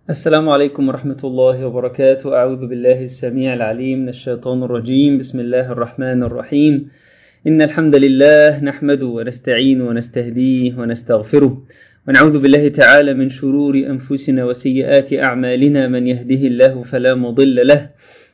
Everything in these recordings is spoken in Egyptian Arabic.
السلام عليكم ورحمة الله وبركاته أعوذ بالله السميع العليم من الشيطان الرجيم بسم الله الرحمن الرحيم إن الحمد لله نحمده ونستعين ونستهديه ونستغفره ونعوذ بالله تعالى من شرور أنفسنا وسيئات أعمالنا من يهده الله فلا مضل له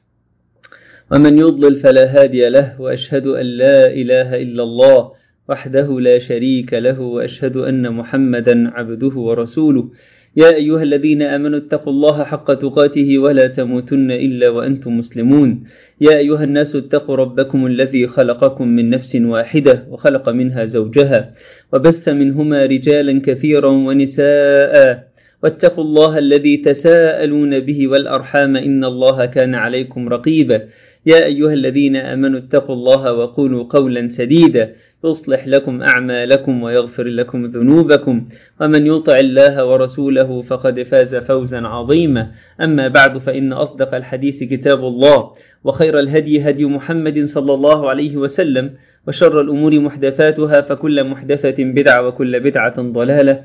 ومن يضلل فلا هادي له وأشهد أن لا إله إلا الله وحده لا شريك له وأشهد أن محمدا عبده ورسوله يا أيها الذين آمنوا اتقوا الله حق تقاته ولا تموتن إلا وأنتم مسلمون يا أيها الناس اتقوا ربكم الذي خلقكم من نفس واحدة وخلق منها زوجها وبث منهما رجالا كثيرا ونساء واتقوا الله الذي تساءلون به والأرحام إن الله كان عليكم رقيبا يا أيها الذين آمنوا اتقوا الله وقولوا قولا سديدا يصلح لكم أعمالكم ويغفر لكم ذنوبكم ومن يطع الله ورسوله فقد فاز فوزا عظيما أما بعد فإن أصدق الحديث كتاب الله وخير الهدي هدي محمد صلى الله عليه وسلم وشر الأمور محدثاتها فكل محدثة بدعة وكل بدعة ضلالة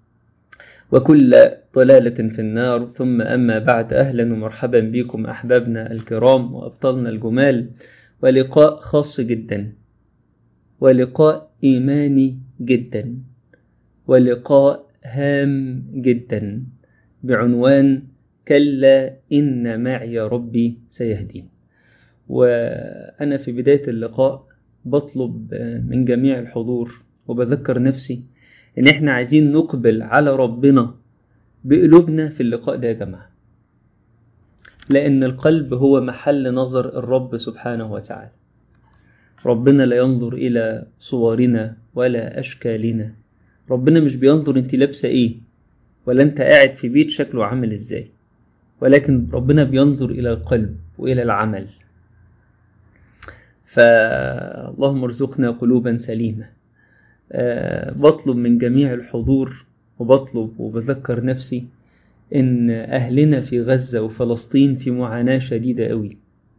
وكل ضلالة في النار ثم أما بعد أهلا ومرحبا بكم أحبابنا الكرام وأبطالنا الجمال ولقاء خاص جدا ولقاء إيماني جدا ولقاء هام جدا بعنوان كلا إن معي ربي سيهدين وأنا في بداية اللقاء بطلب من جميع الحضور وبذكر نفسي إن إحنا عايزين نقبل على ربنا بقلوبنا في اللقاء ده يا جماعة لأن القلب هو محل نظر الرب سبحانه وتعالى ربنا لا ينظر إلى صورنا ولا أشكالنا ربنا مش بينظر أنت لابسة إيه ولا أنت قاعد في بيت شكله عامل إزاي ولكن ربنا بينظر إلى القلب وإلى العمل فاللهم ارزقنا قلوبا سليمة أه بطلب من جميع الحضور وبطلب وبذكر نفسي إن أهلنا في غزة وفلسطين في معاناة شديدة أوي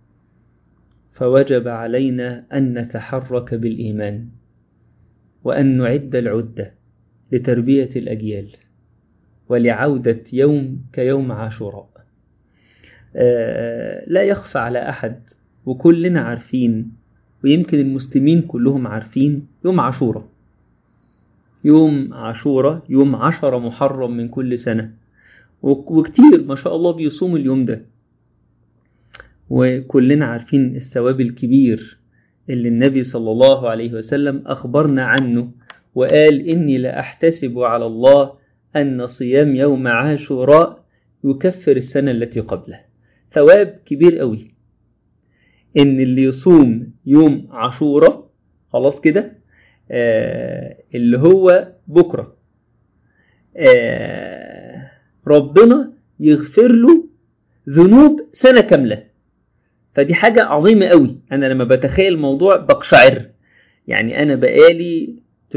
فوجب علينا أن نتحرك بالإيمان وأن نعد العدة لتربية الأجيال ولعودة يوم كيوم عاشوراء آه لا يخفى على أحد وكلنا عارفين ويمكن المسلمين كلهم عارفين يوم عاشوراء يوم عاشوراء يوم عشرة محرم من كل سنة وكتير ما شاء الله بيصوم اليوم ده وكلنا عارفين الثواب الكبير اللي النبي صلى الله عليه وسلم أخبرنا عنه وقال إني لأحتسب على الله أن صيام يوم عاشوراء يكفر السنة التي قبله ثواب كبير قوي إن اللي يصوم يوم عاشوراء خلاص كده آه اللي هو بكرة آه ربنا يغفر له ذنوب سنة كاملة فدي حاجة عظيمة قوي أنا لما بتخيل الموضوع بقشعر يعني أنا بقالي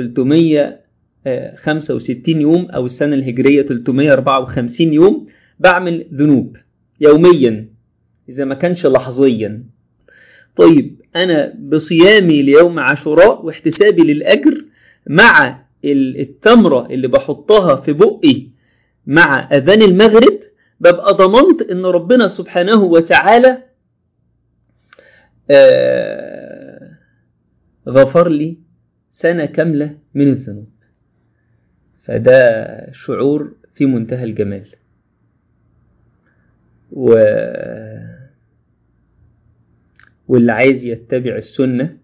365 يوم أو السنة الهجرية 354 يوم بعمل ذنوب يوميا إذا ما كانش لحظيا طيب أنا بصيامي ليوم عاشوراء واحتسابي للأجر مع التمرة اللي بحطها في بقي مع أذان المغرب ببقى ضمنت إن ربنا سبحانه وتعالى آه غفر لي سنة كاملة من الذنوب فده شعور في منتهى الجمال و واللي عايز يتبع السنة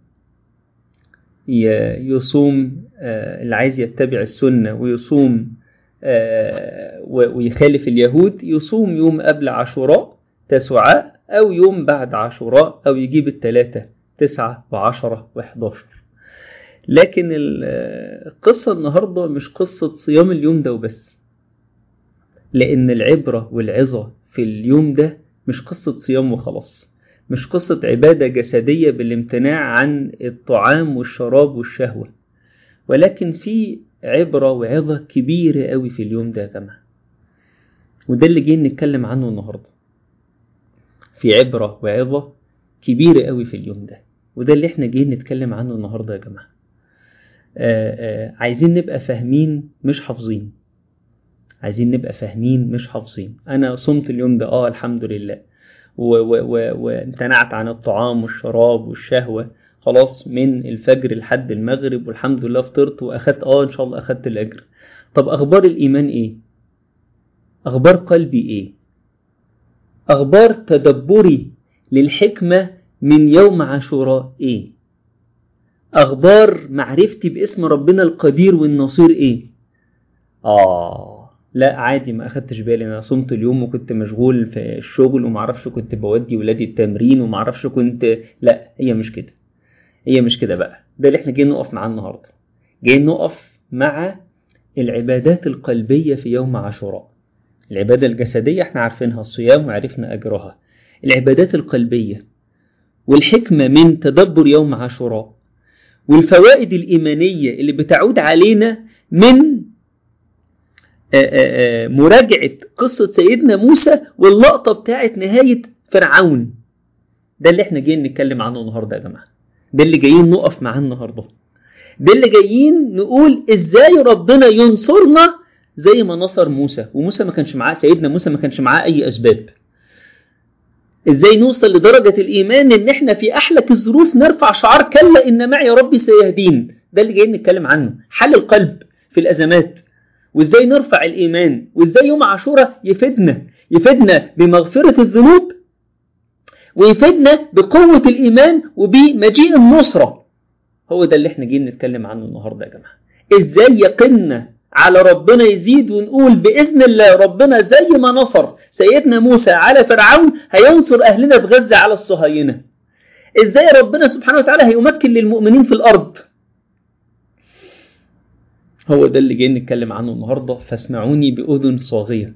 يصوم آه اللي عايز يتبع السنة ويصوم آه ويخالف اليهود يصوم يوم قبل عاشوراء تسعاء أو يوم بعد عاشوراء أو يجيب التلاتة تسعة وعشرة وحداشر لكن القصة النهاردة مش قصة صيام اليوم ده وبس لأن العبرة والعظة في اليوم ده مش قصة صيام وخلاص مش قصة عبادة جسدية بالامتناع عن الطعام والشراب والشهوة ولكن في عبرة وعظة كبيرة قوي في اليوم ده يا جماعة وده اللي جايين نتكلم عنه النهارده في عبرة وعظة كبيرة قوي في اليوم ده وده اللي احنا جايين نتكلم عنه النهاردة يا جماعة آآ آآ عايزين نبقى فاهمين مش حافظين عايزين نبقى فاهمين مش حافظين انا صمت اليوم ده اه الحمد لله وامتنعت عن الطعام والشراب والشهوة خلاص من الفجر لحد المغرب والحمد لله فطرت واخدت اه ان شاء الله اخدت الاجر طب اخبار الايمان ايه اخبار قلبي ايه اخبار تدبري للحكمة من يوم عاشوراء ايه اخبار معرفتي باسم ربنا القدير والنصير ايه اه لا عادي ما اخدتش بالي انا صمت اليوم وكنت مشغول في الشغل ومعرفش كنت بودي ولادي التمرين ومعرفش كنت لا هي مش كده هي مش كده بقى ده اللي احنا جايين نقف معاه النهارده جايين نقف مع العبادات القلبية في يوم عاشوراء العبادة الجسدية احنا عارفينها الصيام وعرفنا أجرها العبادات القلبية والحكمة من تدبر يوم عاشوراء والفوائد الإيمانية اللي بتعود علينا من مراجعة قصة سيدنا موسى واللقطة بتاعت نهاية فرعون ده اللي احنا جايين نتكلم عنه النهاردة يا جماعة ده اللي جايين نقف معاه النهاردة ده اللي جايين نقول ازاي ربنا ينصرنا زي ما نصر موسى وموسى ما كانش معاه سيدنا موسى ما كانش معاه اي اسباب ازاي نوصل لدرجة الايمان ان احنا في احلك الظروف نرفع شعار كلا ان معي ربي سيهدين ده اللي جايين نتكلم عنه حل القلب في الازمات وازاي نرفع الايمان وازاي يوم عاشوراء يفيدنا يفيدنا بمغفرة الذنوب ويفيدنا بقوة الايمان وبمجيء النصرة هو ده اللي احنا جايين نتكلم عنه النهارده يا جماعة ازاي يقيننا على ربنا يزيد ونقول بإذن الله ربنا زي ما نصر سيدنا موسى على فرعون هينصر أهلنا في غزة على الصهاينة إزاي ربنا سبحانه وتعالى هيمكن للمؤمنين في الأرض هو ده اللي جايين نتكلم عنه النهاردة فاسمعوني بأذن صاغية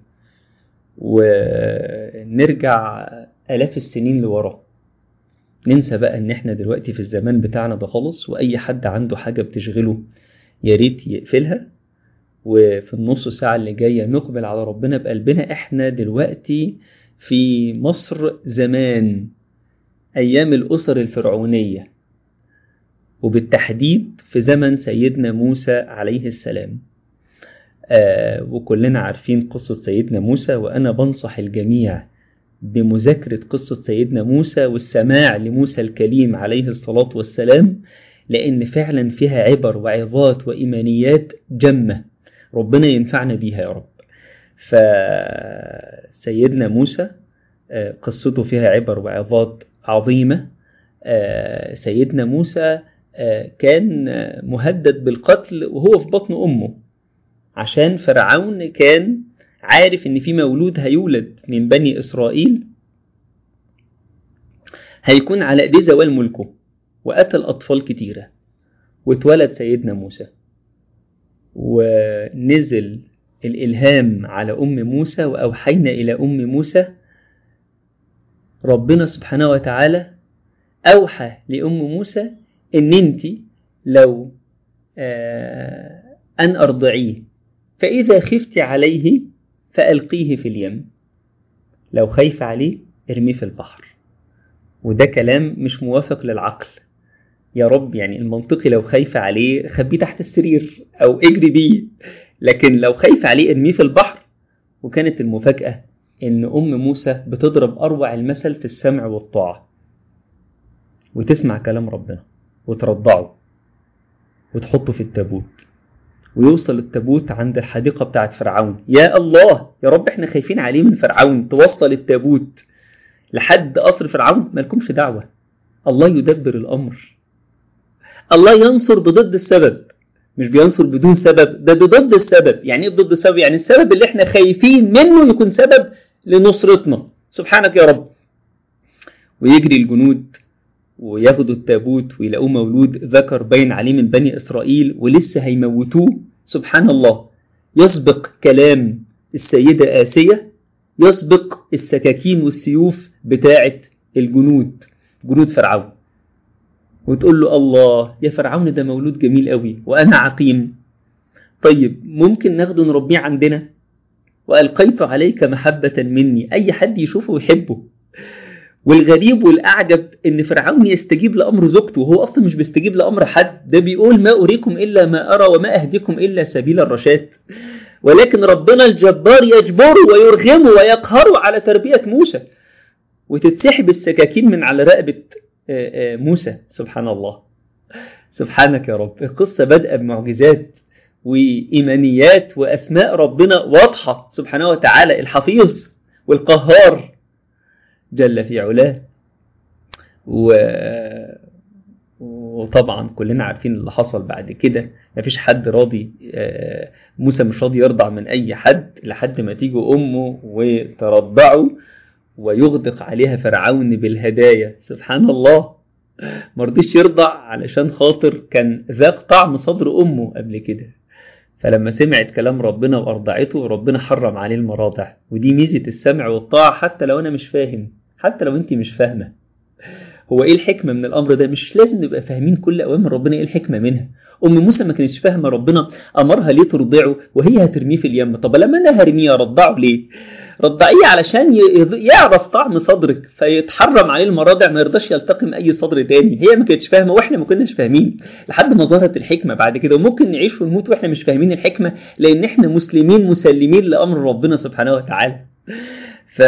ونرجع آلاف السنين لورا ننسى بقى ان احنا دلوقتي في الزمان بتاعنا ده خالص واي حد عنده حاجة بتشغله يا ريت يقفلها وفي النص ساعة اللي جاية نقبل على ربنا بقلبنا احنا دلوقتي في مصر زمان أيام الأسر الفرعونية وبالتحديد في زمن سيدنا موسى عليه السلام آه وكلنا عارفين قصة سيدنا موسى وأنا بنصح الجميع بمذاكرة قصة سيدنا موسى والسماع لموسى الكليم عليه الصلاة والسلام لأن فعلا فيها عبر وعظات وإيمانيات جمة ربنا ينفعنا بيها يا رب فسيدنا موسى قصته فيها عبر وعظات عظيمة سيدنا موسى كان مهدد بالقتل وهو في بطن أمه عشان فرعون كان عارف ان في مولود هيولد من بني إسرائيل هيكون على ايديه زوال ملكه وقتل أطفال كتيرة واتولد سيدنا موسى ونزل الإلهام على أم موسى وأوحينا إلى أم موسى ربنا سبحانه وتعالى أوحى لأم موسى إن أنت لو آه أن أرضعيه فإذا خفت عليه فألقيه في اليم لو خايف عليه ارميه في البحر وده كلام مش موافق للعقل يا رب يعني المنطقي لو خايفة عليه خبيه تحت السرير أو اجري بيه لكن لو خايفة عليه ارميه في البحر وكانت المفاجأة إن أم موسى بتضرب أروع المثل في السمع والطاعة وتسمع كلام ربنا وترضعه وتحطه في التابوت ويوصل التابوت عند الحديقة بتاعت فرعون يا الله يا رب احنا خايفين عليه من فرعون توصل التابوت لحد قصر فرعون مالكمش دعوة الله يدبر الأمر الله ينصر بضد السبب مش بينصر بدون سبب ده ضد السبب يعني ايه ضد السبب يعني السبب اللي احنا خايفين منه يكون سبب لنصرتنا سبحانك يا رب ويجري الجنود وياخدوا التابوت ويلاقوه مولود ذكر باين عليه من بني إسرائيل ولسه هيموتوه سبحان الله يسبق كلام السيدة آسية يسبق السكاكين والسيوف بتاعة الجنود جنود فرعون وتقول له الله يا فرعون ده مولود جميل قوي وأنا عقيم طيب ممكن ناخده نربيه عندنا وألقيت عليك محبة مني أي حد يشوفه ويحبه والغريب والأعجب إن فرعون يستجيب لأمر زوجته وهو أصلا مش بيستجيب لأمر حد ده بيقول ما أريكم إلا ما أرى وما أهديكم إلا سبيل الرشاد ولكن ربنا الجبار يجبره ويرغمه ويقهره على تربية موسى وتتسحب السكاكين من على رقبة موسى سبحان الله سبحانك يا رب القصة بدأ بمعجزات وإيمانيات وأسماء ربنا واضحة سبحانه وتعالى الحفيظ والقهار جل في علاه و... وطبعا كلنا عارفين اللي حصل بعد كده مفيش حد راضي موسى مش راضي يرضع من أي حد لحد ما تيجي أمه وترضعه ويغدق عليها فرعون بالهدايا سبحان الله مرضيش يرضع علشان خاطر كان ذاق طعم صدر أمه قبل كده فلما سمعت كلام ربنا وأرضعته ربنا حرم عليه المراضع ودي ميزة السمع والطاعة حتى لو أنا مش فاهم حتى لو أنت مش فاهمة هو إيه الحكمة من الأمر ده مش لازم نبقى فاهمين كل أوامر ربنا إيه الحكمة منها أم موسى ما كانتش فاهمة ربنا أمرها ليه ترضعه وهي هترميه في اليم طب لما أنا هرميه أرضعه ليه رضعيه علشان يعرف طعم صدرك فيتحرم عليه المراضع ما يرضاش يلتقم اي صدر تاني هي ما كانتش فاهمه واحنا ما كناش فاهمين لحد ما ظهرت الحكمه بعد كده وممكن نعيش ونموت واحنا مش فاهمين الحكمه لان احنا مسلمين مسلمين لامر ربنا سبحانه وتعالى ف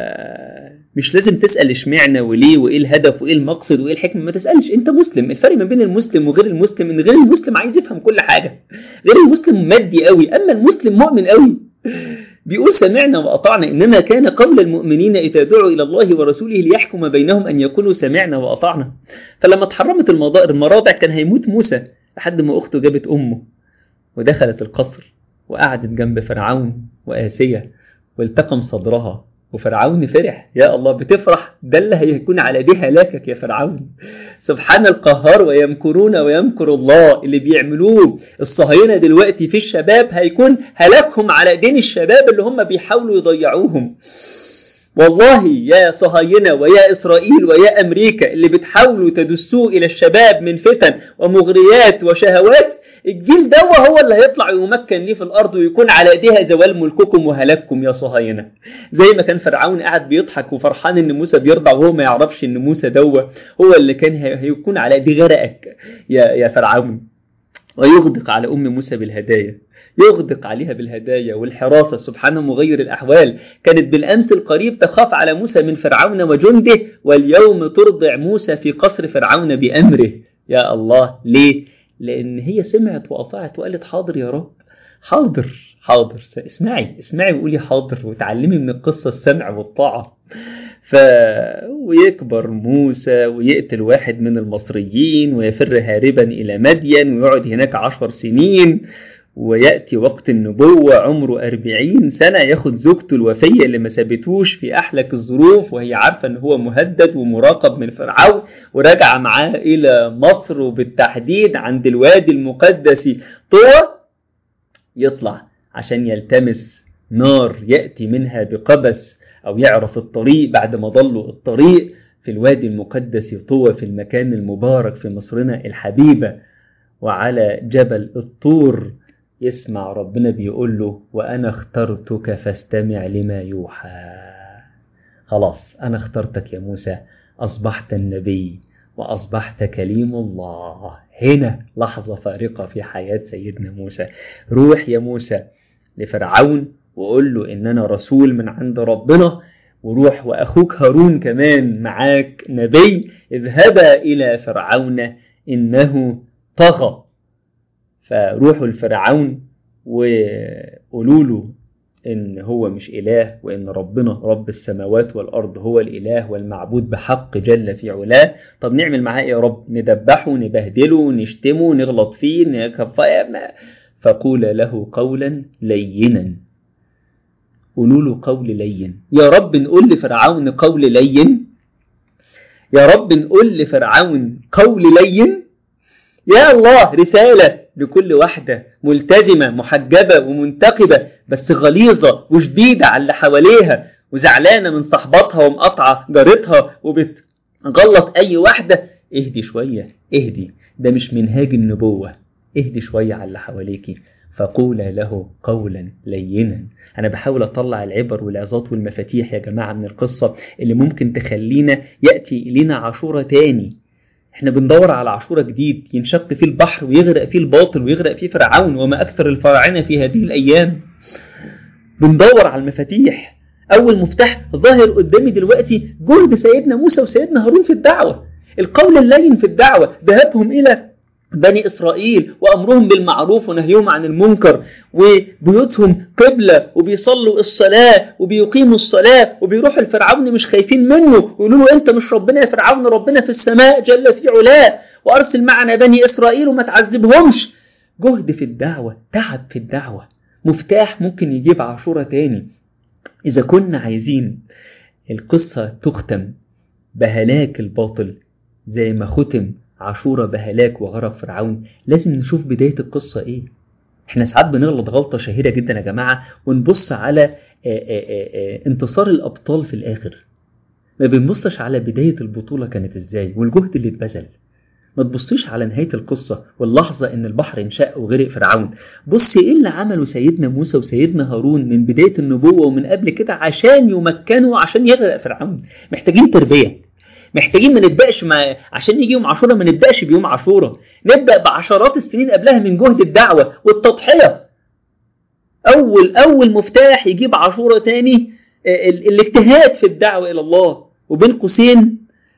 مش لازم تسال اشمعنى وليه وايه الهدف وايه المقصد وايه الحكمه ما تسالش انت مسلم الفرق ما بين المسلم وغير المسلم ان غير المسلم عايز يفهم كل حاجه غير المسلم مادي قوي اما المسلم مؤمن قوي بيقول سمعنا وأطعنا إنما كان قول المؤمنين إذا دعوا إلى الله ورسوله ليحكم بينهم أن يقولوا سمعنا وأطعنا فلما اتحرمت المراضع كان هيموت موسى لحد ما أخته جابت أمه ودخلت القصر وقعدت جنب فرعون وآسية والتقم صدرها وفرعون فرح يا الله بتفرح ده اللي هيكون على دي هلاكك يا فرعون سبحان القهار ويمكرون ويمكر الله اللي بيعملوه الصهاينة دلوقتي في الشباب هيكون هلاكهم على ايدين الشباب اللي هم بيحاولوا يضيعوهم والله يا صهاينة ويا إسرائيل ويا أمريكا اللي بتحاولوا تدسوه إلى الشباب من فتن ومغريات وشهوات الجيل ده هو اللي هيطلع يمكن ليه في الارض ويكون على ايديها زوال ملككم وهلاككم يا صهاينه زي ما كان فرعون قاعد بيضحك وفرحان ان موسى بيرضع وهو ما يعرفش ان موسى دوه هو اللي كان هيكون على ايديه غرقك يا يا فرعون ويغدق على ام موسى بالهدايا يغدق عليها بالهدايا والحراسة سبحانه مغير الأحوال كانت بالأمس القريب تخاف على موسى من فرعون وجنده واليوم ترضع موسى في قصر فرعون بأمره يا الله ليه؟ لأن هي سمعت وأطاعت وقالت حاضر يا رب حاضر حاضر اسمعي اسمعي وقولي حاضر وتعلمي من القصة السمع والطاعة ف... ويكبر موسى ويقتل واحد من المصريين ويفر هاربا إلى مدين ويقعد هناك عشر سنين ويأتي وقت النبوة عمره أربعين سنة ياخد زوجته الوفية اللي ما سابتوش في أحلك الظروف وهي عارفة أن هو مهدد ومراقب من فرعون وراجعة معاه إلى مصر وبالتحديد عند الوادي المقدس طوى يطلع عشان يلتمس نار يأتي منها بقبس أو يعرف الطريق بعد ما ضلوا الطريق في الوادي المقدس طوى في المكان المبارك في مصرنا الحبيبة وعلى جبل الطور يسمع ربنا بيقول له وأنا اخترتك فاستمع لما يوحى خلاص أنا اخترتك يا موسى أصبحت النبي وأصبحت كليم الله هنا لحظة فارقة في حياة سيدنا موسى روح يا موسى لفرعون وقول له إن أنا رسول من عند ربنا وروح وأخوك هارون كمان معاك نبي اذهبا إلى فرعون إنه طغى فروحوا لفرعون وقولوا له ان هو مش اله وان ربنا رب السماوات والارض هو الاله والمعبود بحق جل في علاه طب نعمل معاه ايه يا رب ندبحه نبهدله نشتمه نغلط فيه نكفيه فقول له قولا لينا قولوا له قول لين يا رب نقول لفرعون قول لين يا رب نقول لفرعون قول لين يا الله رسالة لكل واحدة ملتزمة محجبة ومنتقبة بس غليظة وشديدة على اللي حواليها وزعلانة من صحباتها ومقاطعة جارتها وبتغلط أي واحدة اهدي شوية اهدي ده مش منهاج النبوة اهدي شوية على اللي حواليكي فقولا له قولا لينا انا بحاول اطلع العبر والعظات والمفاتيح يا جماعة من القصة اللي ممكن تخلينا يأتي إلينا عاشورة تاني احنا بندور على عاشورة جديد ينشق فيه البحر ويغرق فيه الباطل ويغرق فيه فرعون وما أكثر الفراعنة في هذه الأيام بندور على المفاتيح أول مفتاح ظاهر قدامي دلوقتي جهد سيدنا موسى وسيدنا هارون في الدعوة القول اللين في الدعوة ذهابهم إلى بني إسرائيل وأمرهم بالمعروف ونهيهم عن المنكر وبيوتهم قبلة وبيصلوا الصلاة وبيقيموا الصلاة وبيروحوا لفرعون مش خايفين منه ويقولوا له أنت مش ربنا يا فرعون ربنا في السماء جل في علاه وأرسل معنا بني إسرائيل وما تعذبهمش جهد في الدعوة تعب في الدعوة مفتاح ممكن يجيب عاشورة تاني إذا كنا عايزين القصة تختم بهلاك الباطل زي ما ختم عاشورة بهلاك وغرق فرعون لازم نشوف بداية القصة إيه احنا ساعات بنغلط غلطة شهيرة جدا يا جماعة ونبص على آآ آآ انتصار الأبطال في الآخر ما بنبصش على بداية البطولة كانت إزاي والجهد اللي اتبذل ما تبصيش على نهاية القصة واللحظة إن البحر انشق وغرق فرعون بصي إيه اللي عمله سيدنا موسى وسيدنا هارون من بداية النبوة ومن قبل كده عشان يمكنوا عشان يغرق فرعون محتاجين تربية محتاجين ما نبداش مع عشان يجي يوم عاشوراء ما نبداش بيوم عاشوراء نبدا بعشرات السنين قبلها من جهد الدعوه والتضحيه اول اول مفتاح يجيب عاشوراء تاني الاجتهاد في الدعوه الى الله وبين قوسين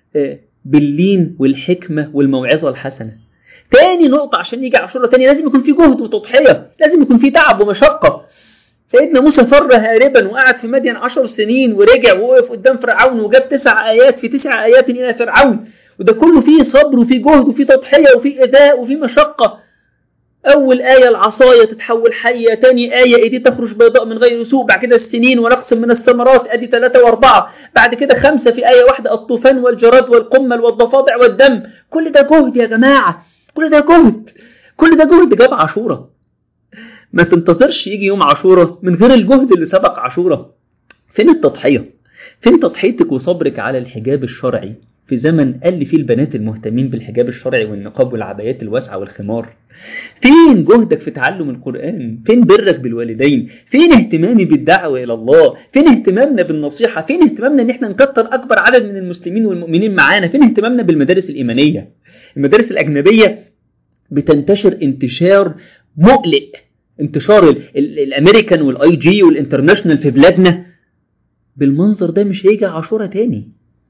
باللين والحكمه والموعظه الحسنه تاني نقطه عشان يجي عاشوراء تاني لازم يكون في جهد وتضحيه لازم يكون في تعب ومشقه سيدنا موسى فر هاربا وقعد في مدين عشر سنين ورجع ووقف قدام فرعون وجاب تسع آيات في تسع آيات إلى فرعون وده كله فيه صبر وفيه جهد وفيه تضحية وفيه إيذاء وفيه مشقة أول آية العصاية تتحول حية تاني آية إيدي تخرج بيضاء من غير سوء بعد كده السنين ونقص من الثمرات أدي ثلاثة وأربعة بعد كده خمسة في آية واحدة الطوفان والجراد والقمل والضفادع والدم كل ده جهد يا جماعة كل ده جهد كل ده جهد جاب عاشوراء ما تنتظرش يجي يوم عاشوراء من غير الجهد اللي سبق عاشوراء فين التضحية فين تضحيتك وصبرك على الحجاب الشرعي في زمن قل فيه البنات المهتمين بالحجاب الشرعي والنقاب والعبايات الواسعة والخمار فين جهدك في تعلم القرآن فين برك بالوالدين فين اهتمامي بالدعوة إلى الله فين اهتمامنا بالنصيحة فين اهتمامنا ان احنا نكتر أكبر عدد من المسلمين والمؤمنين معانا فين اهتمامنا بالمدارس الإيمانية المدارس الأجنبية بتنتشر انتشار مقلق انتشار ال ال الامريكان والاي جي والانترناشونال في بلادنا بالمنظر ده مش هيجي عاشوره تاني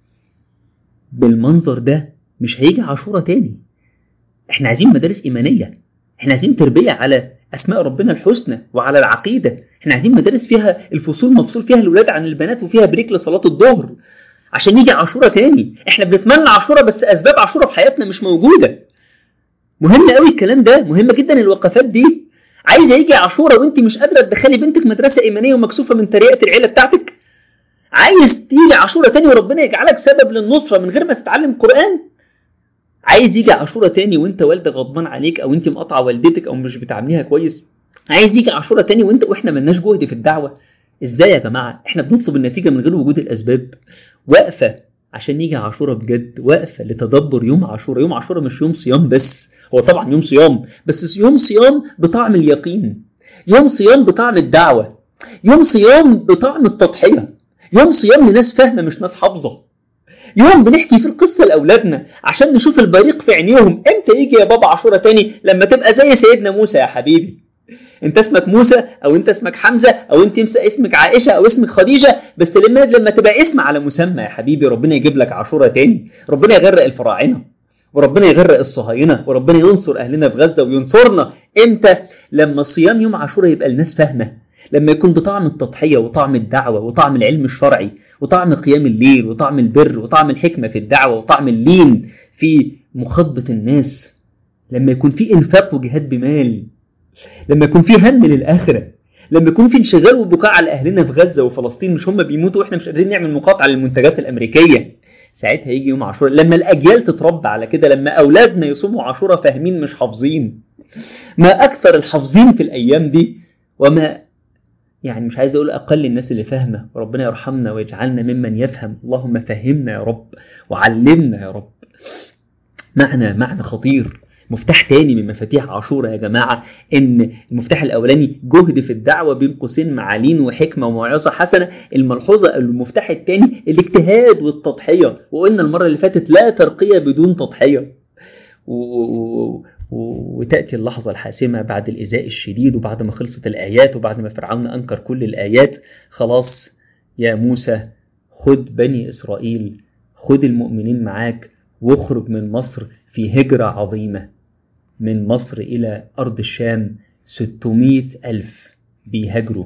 بالمنظر ده مش هيجي عاشوره تاني احنا عايزين مدارس ايمانيه احنا عايزين تربيه على اسماء ربنا الحسنى وعلى العقيده احنا عايزين مدارس فيها الفصول مفصول فيها الاولاد عن البنات وفيها بريك لصلاه الظهر عشان يجي عاشوره تاني احنا بنتمنى عاشوره بس اسباب عاشوره في حياتنا مش موجوده مهم قوي الكلام ده مهم جدا الوقفات دي عايزه يجي عاشوره وانت مش قادره تدخلي بنتك مدرسه ايمانيه ومكسوفه من تريقه العيله بتاعتك عايز تيجي عاشوره تاني وربنا يجعلك سبب للنصره من غير ما تتعلم قران عايز يجي عاشوره تاني وانت والده غضبان عليك او انت مقاطعه والدتك او مش بتعامليها كويس عايز يجي عاشوره تاني وانت واحنا ملناش جهد في الدعوه ازاي يا جماعه احنا بنطلب النتيجه من غير وجود الاسباب واقفه عشان يجي عاشوره بجد واقفه لتدبر يوم عاشوره يوم عاشوره مش يوم صيام بس هو طبعا يوم صيام بس يوم صيام بطعم اليقين يوم صيام بطعم الدعوة يوم صيام بطعم التضحية يوم صيام لناس فاهمة مش ناس حافظة يوم بنحكي في القصة لأولادنا عشان نشوف البريق في عينيهم امتى يجي يا بابا عاشورة تاني لما تبقى زي سيدنا موسى يا حبيبي انت اسمك موسى او انت اسمك حمزة او انت اسمك عائشة او اسمك خديجة بس لما لما تبقى اسم على مسمى يا حبيبي ربنا يجيب لك عاشورة تاني ربنا يغرق الفراعنة وربنا يغرق الصهاينة وربنا ينصر أهلنا في غزة وينصرنا إمتى لما صيام يوم عاشوراء يبقى الناس فاهمة لما يكون بطعم التضحية وطعم الدعوة وطعم العلم الشرعي وطعم قيام الليل وطعم البر وطعم الحكمة في الدعوة وطعم اللين في مخاطبة الناس لما يكون في إنفاق وجهاد بمال لما يكون في هم للآخرة لما يكون في انشغال وبكاء على أهلنا في غزة وفلسطين مش هم بيموتوا وإحنا مش قادرين نعمل مقاطعة للمنتجات الأمريكية ساعتها يجي يوم عاشوراء لما الأجيال تتربى على كده لما أولادنا يصوموا عاشوراء فاهمين مش حافظين ما أكثر الحافظين في الأيام دي وما يعني مش عايز أقول أقل الناس اللي فاهمة وربنا يرحمنا ويجعلنا ممن يفهم اللهم فهمنا يا رب وعلمنا يا رب معنى معنى خطير مفتاح تاني من مفاتيح عاشوراء يا جماعة إن المفتاح الأولاني جهد في الدعوة بين قوسين معالين وحكمة وموعظة حسنة الملحوظة المفتاح التاني الاجتهاد والتضحية وقلنا المرة اللي فاتت لا ترقية بدون تضحية و... وتأتي اللحظة الحاسمة بعد الإزاء الشديد وبعد ما خلصت الآيات وبعد ما فرعون أنكر كل الآيات خلاص يا موسى خد بني إسرائيل خد المؤمنين معاك واخرج من مصر في هجرة عظيمة من مصر إلى أرض الشام 600 ألف بيهاجروا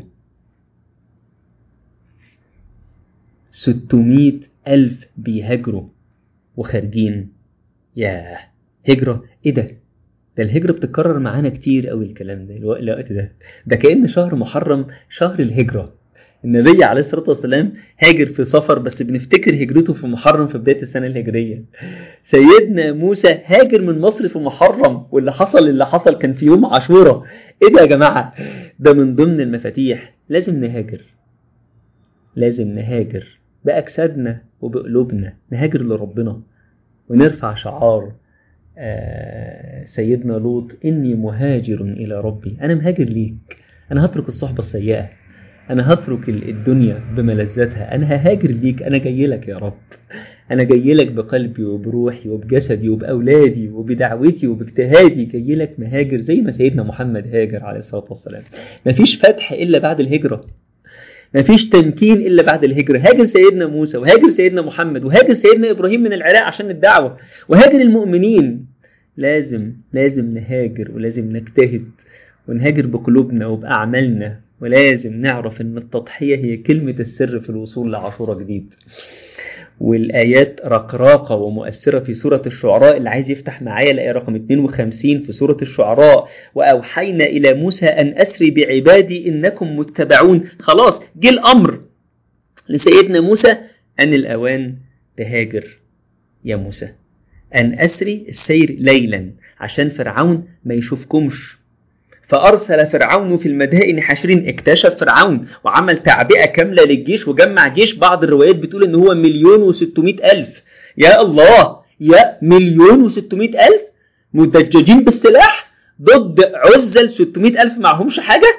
600 ألف بيهاجروا وخارجين يا هجرة إيه ده؟ ده الهجرة بتتكرر معانا كتير قوي الكلام ده الوقت ده ده كأن شهر محرم شهر الهجرة النبي عليه الصلاة والسلام هاجر في سفر بس بنفتكر هجرته في محرم في بداية السنة الهجرية سيدنا موسى هاجر من مصر في محرم واللي حصل اللي حصل كان في يوم عاشوراء ايه ده يا جماعة ده من ضمن المفاتيح لازم نهاجر لازم نهاجر بأجسادنا وبقلوبنا نهاجر لربنا ونرفع شعار آه سيدنا لوط إني مهاجر إلى ربي أنا مهاجر ليك أنا هترك الصحبة السيئة أنا هترك الدنيا بملذاتها أنا ههاجر ليك أنا جاي لك يا رب أنا جاي لك بقلبي وبروحي وبجسدي وبأولادي وبدعوتي وباجتهادي جاي لك مهاجر زي ما سيدنا محمد هاجر عليه الصلاة والسلام مفيش فتح إلا بعد الهجرة مفيش تمكين إلا بعد الهجرة هاجر سيدنا موسى وهاجر سيدنا محمد وهاجر سيدنا إبراهيم من العراق عشان الدعوة وهاجر المؤمنين لازم لازم نهاجر ولازم نجتهد ونهاجر بقلوبنا وبأعمالنا ولازم نعرف ان التضحية هي كلمة السر في الوصول لعاشورة جديد والآيات رقراقة ومؤثرة في سورة الشعراء اللي عايز يفتح معايا الآية رقم 52 في سورة الشعراء وأوحينا إلى موسى أن أسري بعبادي إنكم متبعون خلاص جه الأمر لسيدنا موسى أن الأوان تهاجر يا موسى أن أسري السير ليلا عشان فرعون ما يشوفكمش فأرسل فرعون في المدائن حاشرين اكتشف فرعون وعمل تعبئة كاملة للجيش وجمع جيش بعض الروايات بتقول ان هو مليون وستمائة ألف يا الله يا مليون وستمائة ألف مدججين بالسلاح ضد عزل 600 ألف معهمش حاجة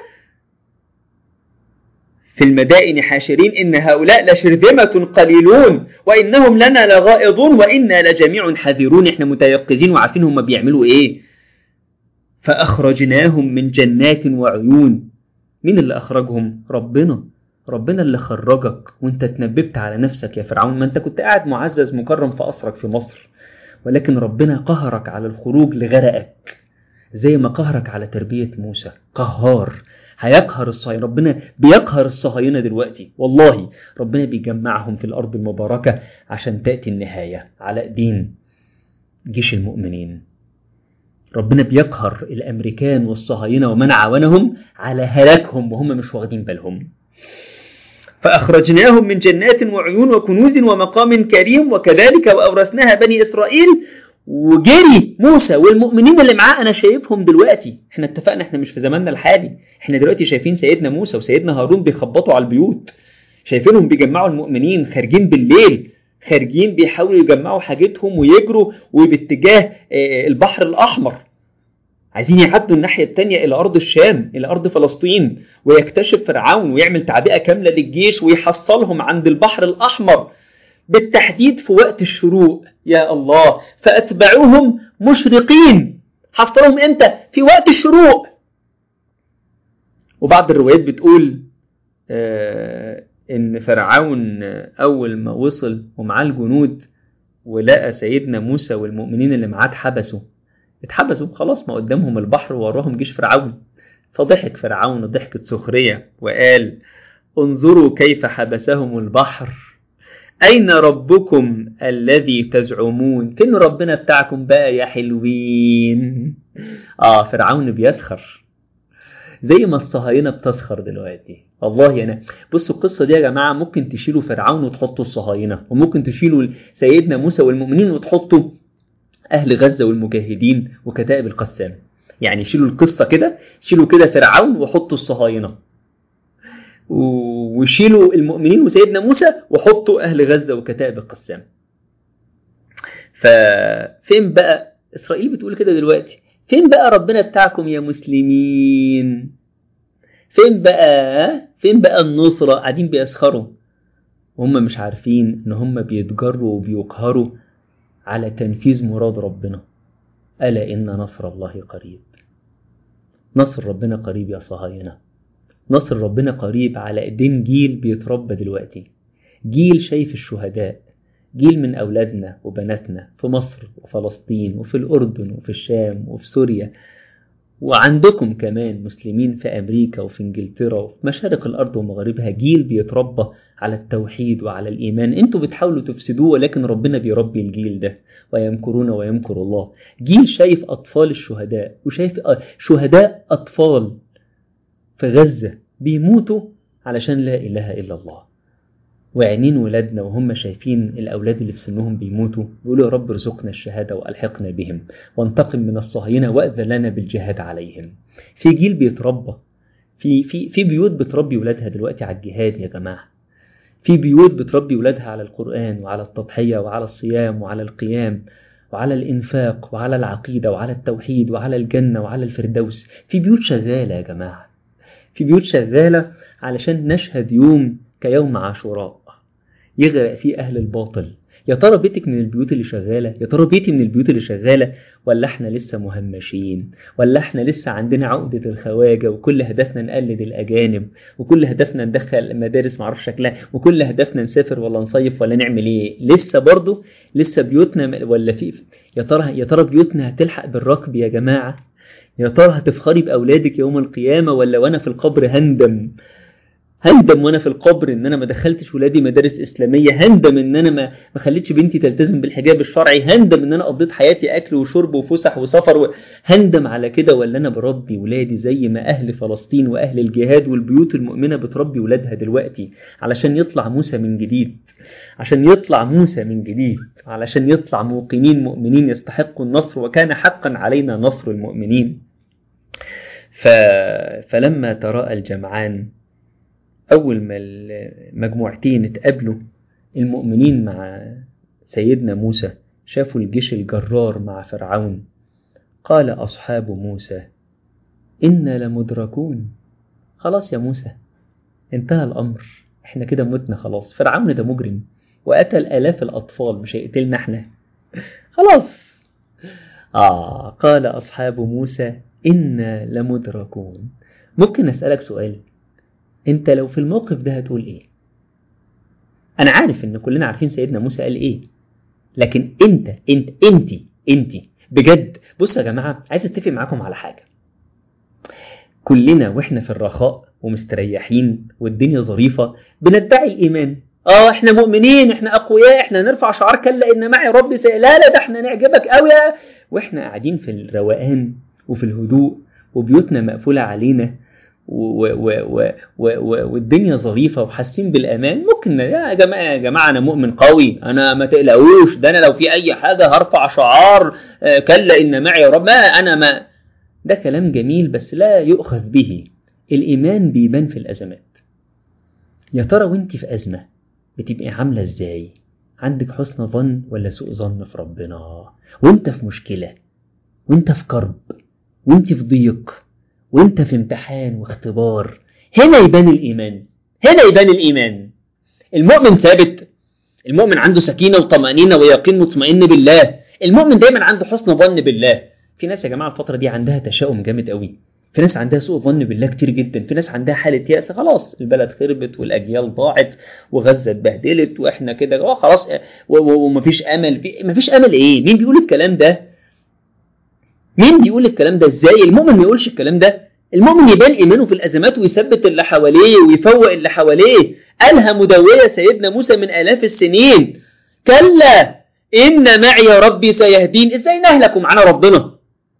في المدائن حاشرين إن هؤلاء لشرذمة قليلون وإنهم لنا لغائضون وإنا لجميع حذرون إحنا متيقظين وعارفين هم بيعملوا إيه فأخرجناهم من جنات وعيون مين اللي أخرجهم؟ ربنا ربنا اللي خرجك وانت تنببت على نفسك يا فرعون ما انت كنت قاعد معزز مكرم في أسرك في مصر ولكن ربنا قهرك على الخروج لغرقك زي ما قهرك على تربية موسى قهار هيقهر الصهاينة ربنا بيقهر الصهاينة دلوقتي والله ربنا بيجمعهم في الأرض المباركة عشان تأتي النهاية على أيدين جيش المؤمنين ربنا بيقهر الامريكان والصهاينه ومن عاونهم على هلاكهم وهم مش واخدين بالهم فاخرجناهم من جنات وعيون وكنوز ومقام كريم وكذلك واورثناها بني اسرائيل وجري موسى والمؤمنين اللي معاه انا شايفهم دلوقتي احنا اتفقنا احنا مش في زماننا الحالي احنا دلوقتي شايفين سيدنا موسى وسيدنا هارون بيخبطوا على البيوت شايفينهم بيجمعوا المؤمنين خارجين بالليل خارجين بيحاولوا يجمعوا حاجتهم ويجروا وباتجاه البحر الأحمر عايزين يعدوا الناحية التانية إلى أرض الشام إلى أرض فلسطين ويكتشف فرعون ويعمل تعبئة كاملة للجيش ويحصلهم عند البحر الأحمر بالتحديد في وقت الشروق يا الله فأتبعوهم مشرقين حصلهم إمتى؟ في وقت الشروق وبعض الروايات بتقول آه ان فرعون اول ما وصل ومعاه الجنود ولقى سيدنا موسى والمؤمنين اللي معاه اتحبسوا اتحبسوا خلاص ما قدامهم البحر ووراهم جيش فرعون فضحك فرعون ضحكة سخرية وقال انظروا كيف حبسهم البحر أين ربكم الذي تزعمون فين ربنا بتاعكم بقى يا حلوين آه فرعون بيسخر زي ما الصهاينة بتسخر دلوقتي والله انا بصوا القصه دي يا جماعه ممكن تشيلوا فرعون وتحطوا الصهاينه وممكن تشيلوا سيدنا موسى والمؤمنين وتحطوا اهل غزه والمجاهدين وكتائب القسام يعني شيلوا القصه كده شيلوا كده فرعون وحطوا الصهاينه وشيلوا المؤمنين وسيدنا موسى وحطوا اهل غزه وكتائب القسام ففين بقى اسرائيل بتقول كده دلوقتي فين بقى ربنا بتاعكم يا مسلمين فين بقى فين بقى النصرة قاعدين بيسخروا وهم مش عارفين ان هم بيتجروا وبيقهروا على تنفيذ مراد ربنا ألا إن نصر الله قريب نصر ربنا قريب يا صهاينة نصر ربنا قريب على ايدين جيل بيتربى دلوقتي جيل شايف الشهداء جيل من أولادنا وبناتنا في مصر وفلسطين وفي الأردن وفي الشام وفي سوريا وعندكم كمان مسلمين في أمريكا وفي إنجلترا وفي مشارق الأرض ومغاربها جيل بيتربى على التوحيد وعلى الإيمان أنتوا بتحاولوا تفسدوه ولكن ربنا بيربي الجيل ده ويمكرون ويمكر الله جيل شايف أطفال الشهداء وشايف شهداء أطفال في غزة بيموتوا علشان لا إله إلا الله وعينين ولادنا وهم شايفين الأولاد اللي في سنهم بيموتوا بيقولوا يا رب ارزقنا الشهادة وألحقنا بهم وانتقم من الصهاينة وأذن لنا بالجهاد عليهم في جيل بيتربى في في في بيوت بتربي ولادها دلوقتي على الجهاد يا جماعة في بيوت بتربي ولادها على القرآن وعلى التضحية وعلى الصيام وعلى القيام وعلى الإنفاق وعلى العقيدة وعلى التوحيد وعلى الجنة وعلى الفردوس في بيوت شغالة يا جماعة في بيوت شغالة علشان نشهد يوم كيوم عاشوراء يغرق فيه أهل الباطل يا ترى بيتك من البيوت اللي شغالة يا ترى بيتي من البيوت اللي شغالة ولا احنا لسه مهمشين ولا احنا لسه عندنا عقدة الخواجة وكل هدفنا نقلد الأجانب وكل هدفنا ندخل مدارس معرفش شكلها وكل هدفنا نسافر ولا نصيف ولا نعمل ايه لسه برضه لسه بيوتنا ولا في يا ترى يا ترى بيوتنا هتلحق بالركب يا جماعة يا ترى هتفخري بأولادك يوم القيامة ولا وأنا في القبر هندم هندم وانا في القبر ان انا ما دخلتش ولادي مدارس اسلاميه هندم ان انا ما ما خليتش بنتي تلتزم بالحجاب الشرعي هندم ان انا قضيت حياتي اكل وشرب وفسح وسفر و... هندم على كده ولا انا بربي ولادي زي ما اهل فلسطين واهل الجهاد والبيوت المؤمنه بتربي ولادها دلوقتي علشان يطلع موسى من جديد عشان يطلع موسى من جديد علشان يطلع موقنين مؤمنين يستحقوا النصر وكان حقا علينا نصر المؤمنين ف... فلما تراءى الجمعان أول ما المجموعتين اتقابلوا المؤمنين مع سيدنا موسى شافوا الجيش الجرار مع فرعون قال أصحاب موسى إنا لمدركون خلاص يا موسى انتهى الأمر احنا كده متنا خلاص فرعون ده مجرم وقتل آلاف الأطفال مش هيقتلنا احنا خلاص آه قال أصحاب موسى إنا لمدركون ممكن أسألك سؤال انت لو في الموقف ده هتقول ايه انا عارف ان كلنا عارفين سيدنا موسى قال ايه لكن انت انت انت انت بجد بص يا جماعه عايز اتفق معاكم على حاجه كلنا واحنا في الرخاء ومستريحين والدنيا ظريفه بندعي الايمان اه احنا مؤمنين احنا اقوياء احنا نرفع شعار كلا ان معي ربي سي... لا لا ده احنا نعجبك قوي واحنا قاعدين في الروقان وفي الهدوء وبيوتنا مقفوله علينا و و و و و والدنيا ظريفة وحاسين بالأمان ممكن يا جماعة يا جماعة أنا مؤمن قوي أنا ما تقلقوش ده أنا لو في أي حاجة هرفع شعار كلا إن معي رب ما أنا ما ده كلام جميل بس لا يؤخذ به الإيمان بيبان في الأزمات يا ترى وانت في أزمة بتبقي عاملة إزاي عندك حسن ظن ولا سوء ظن في ربنا وانت في مشكلة وانت في كرب وانت في ضيق وانت في امتحان واختبار هنا يبان الإيمان هنا يبان الإيمان المؤمن ثابت المؤمن عنده سكينة وطمأنينة ويقين مطمئن بالله المؤمن دايما عنده حسن ظن بالله في ناس يا جماعة الفترة دي عندها تشاؤم جامد قوي في ناس عندها سوء ظن بالله كتير جدا في ناس عندها حالة يأس خلاص البلد خربت والأجيال ضاعت وغزة اتبهدلت واحنا كده خلاص ومفيش أمل في مفيش أمل إيه مين بيقول الكلام ده مين بيقول الكلام ده ازاي المؤمن ما يقولش الكلام ده المؤمن يبان ايمانه في الازمات ويثبت اللي حواليه ويفوق اللي حواليه قالها مدويه سيدنا موسى من الاف السنين كلا ان معي ربي سيهدين ازاي نهلك ومعانا ربنا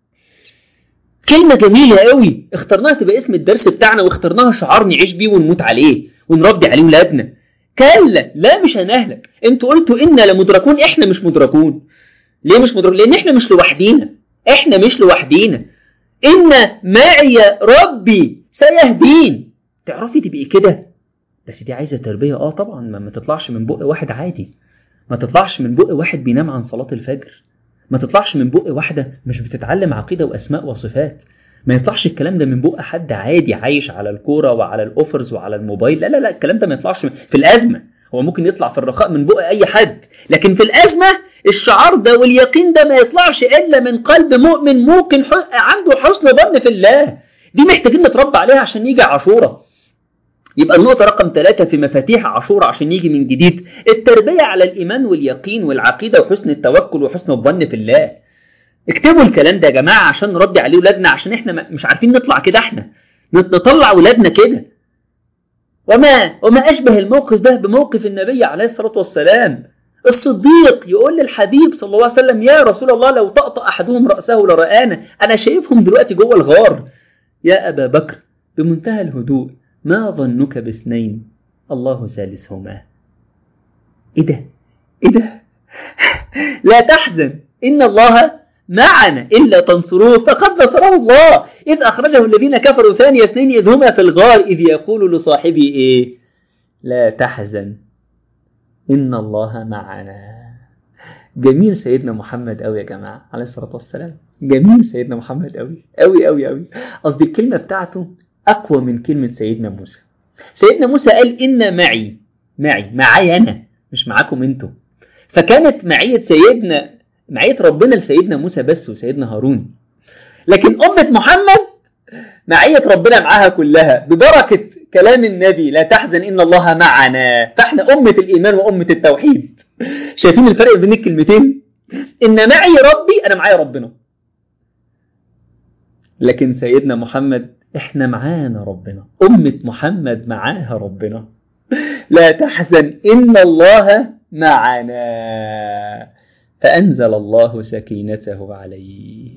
كلمه جميله قوي اخترناها تبقى اسم الدرس بتاعنا واخترناها شعار نعيش بيه ونموت عليه ونربي عليه ولادنا كلا لا مش هنهلك انتوا قلتوا انا لمدركون احنا مش مدركون ليه مش مدركون لان احنا مش لوحدينا احنا مش لوحدينا ان معي ربي سيهدين تعرفي تبقي كده بس دي عايزه تربيه اه طبعا ما, ما تطلعش من بق واحد عادي ما تطلعش من بق واحد بينام عن صلاه الفجر ما تطلعش من بق واحده مش بتتعلم عقيده واسماء وصفات ما يطلعش الكلام ده من بق حد عادي عايش على الكوره وعلى الاوفرز وعلى الموبايل لا لا لا الكلام ده ما يطلعش في الازمه هو ممكن يطلع في الرخاء من بق اي حد لكن في الازمه الشعار ده واليقين ده ما يطلعش إلا من قلب مؤمن موقن عنده حسن ظن في الله دي محتاجين نتربى عليها عشان يجي عاشوره يبقى النقطة رقم ثلاثة في مفاتيح عاشوره عشان يجي من جديد التربية على الإيمان واليقين والعقيدة وحسن التوكل وحسن الظن في الله اكتبوا الكلام ده يا جماعة عشان نربي عليه ولادنا عشان احنا مش عارفين نطلع كده احنا نطلع ولادنا كده وما وما أشبه الموقف ده بموقف النبي عليه الصلاة والسلام الصديق يقول للحبيب صلى الله عليه وسلم يا رسول الله لو طأطأ أحدهم رأسه لرآنا أنا شايفهم دلوقتي جوه الغار يا أبا بكر بمنتهى الهدوء ما ظنك باثنين الله ثالثهما ايه ده ايه ده لا تحزن ان الله معنا الا تنصروه فقد نصره الله اذ اخرجه الذين كفروا ثاني اثنين اذ هما في الغار اذ يقول لصاحبه ايه لا تحزن ان الله معنا جميل سيدنا محمد قوي يا جماعه عليه الصلاه والسلام جميل سيدنا محمد قوي قوي قوي قوي قصدي الكلمه بتاعته أقوى من كلمة سيدنا موسى سيدنا موسى قال إن معي معي معي أنا مش معاكم أنتوا فكانت معية سيدنا معية ربنا لسيدنا موسى بس وسيدنا هارون لكن أمة محمد معية ربنا معاها كلها ببركة كلام النبي لا تحزن إن الله معنا فإحنا أمة الإيمان وأمة التوحيد شايفين الفرق بين الكلمتين إن معي ربي أنا معايا ربنا لكن سيدنا محمد احنا معانا ربنا أمة محمد معاها ربنا لا تحزن إن الله معنا فأنزل الله سكينته عليه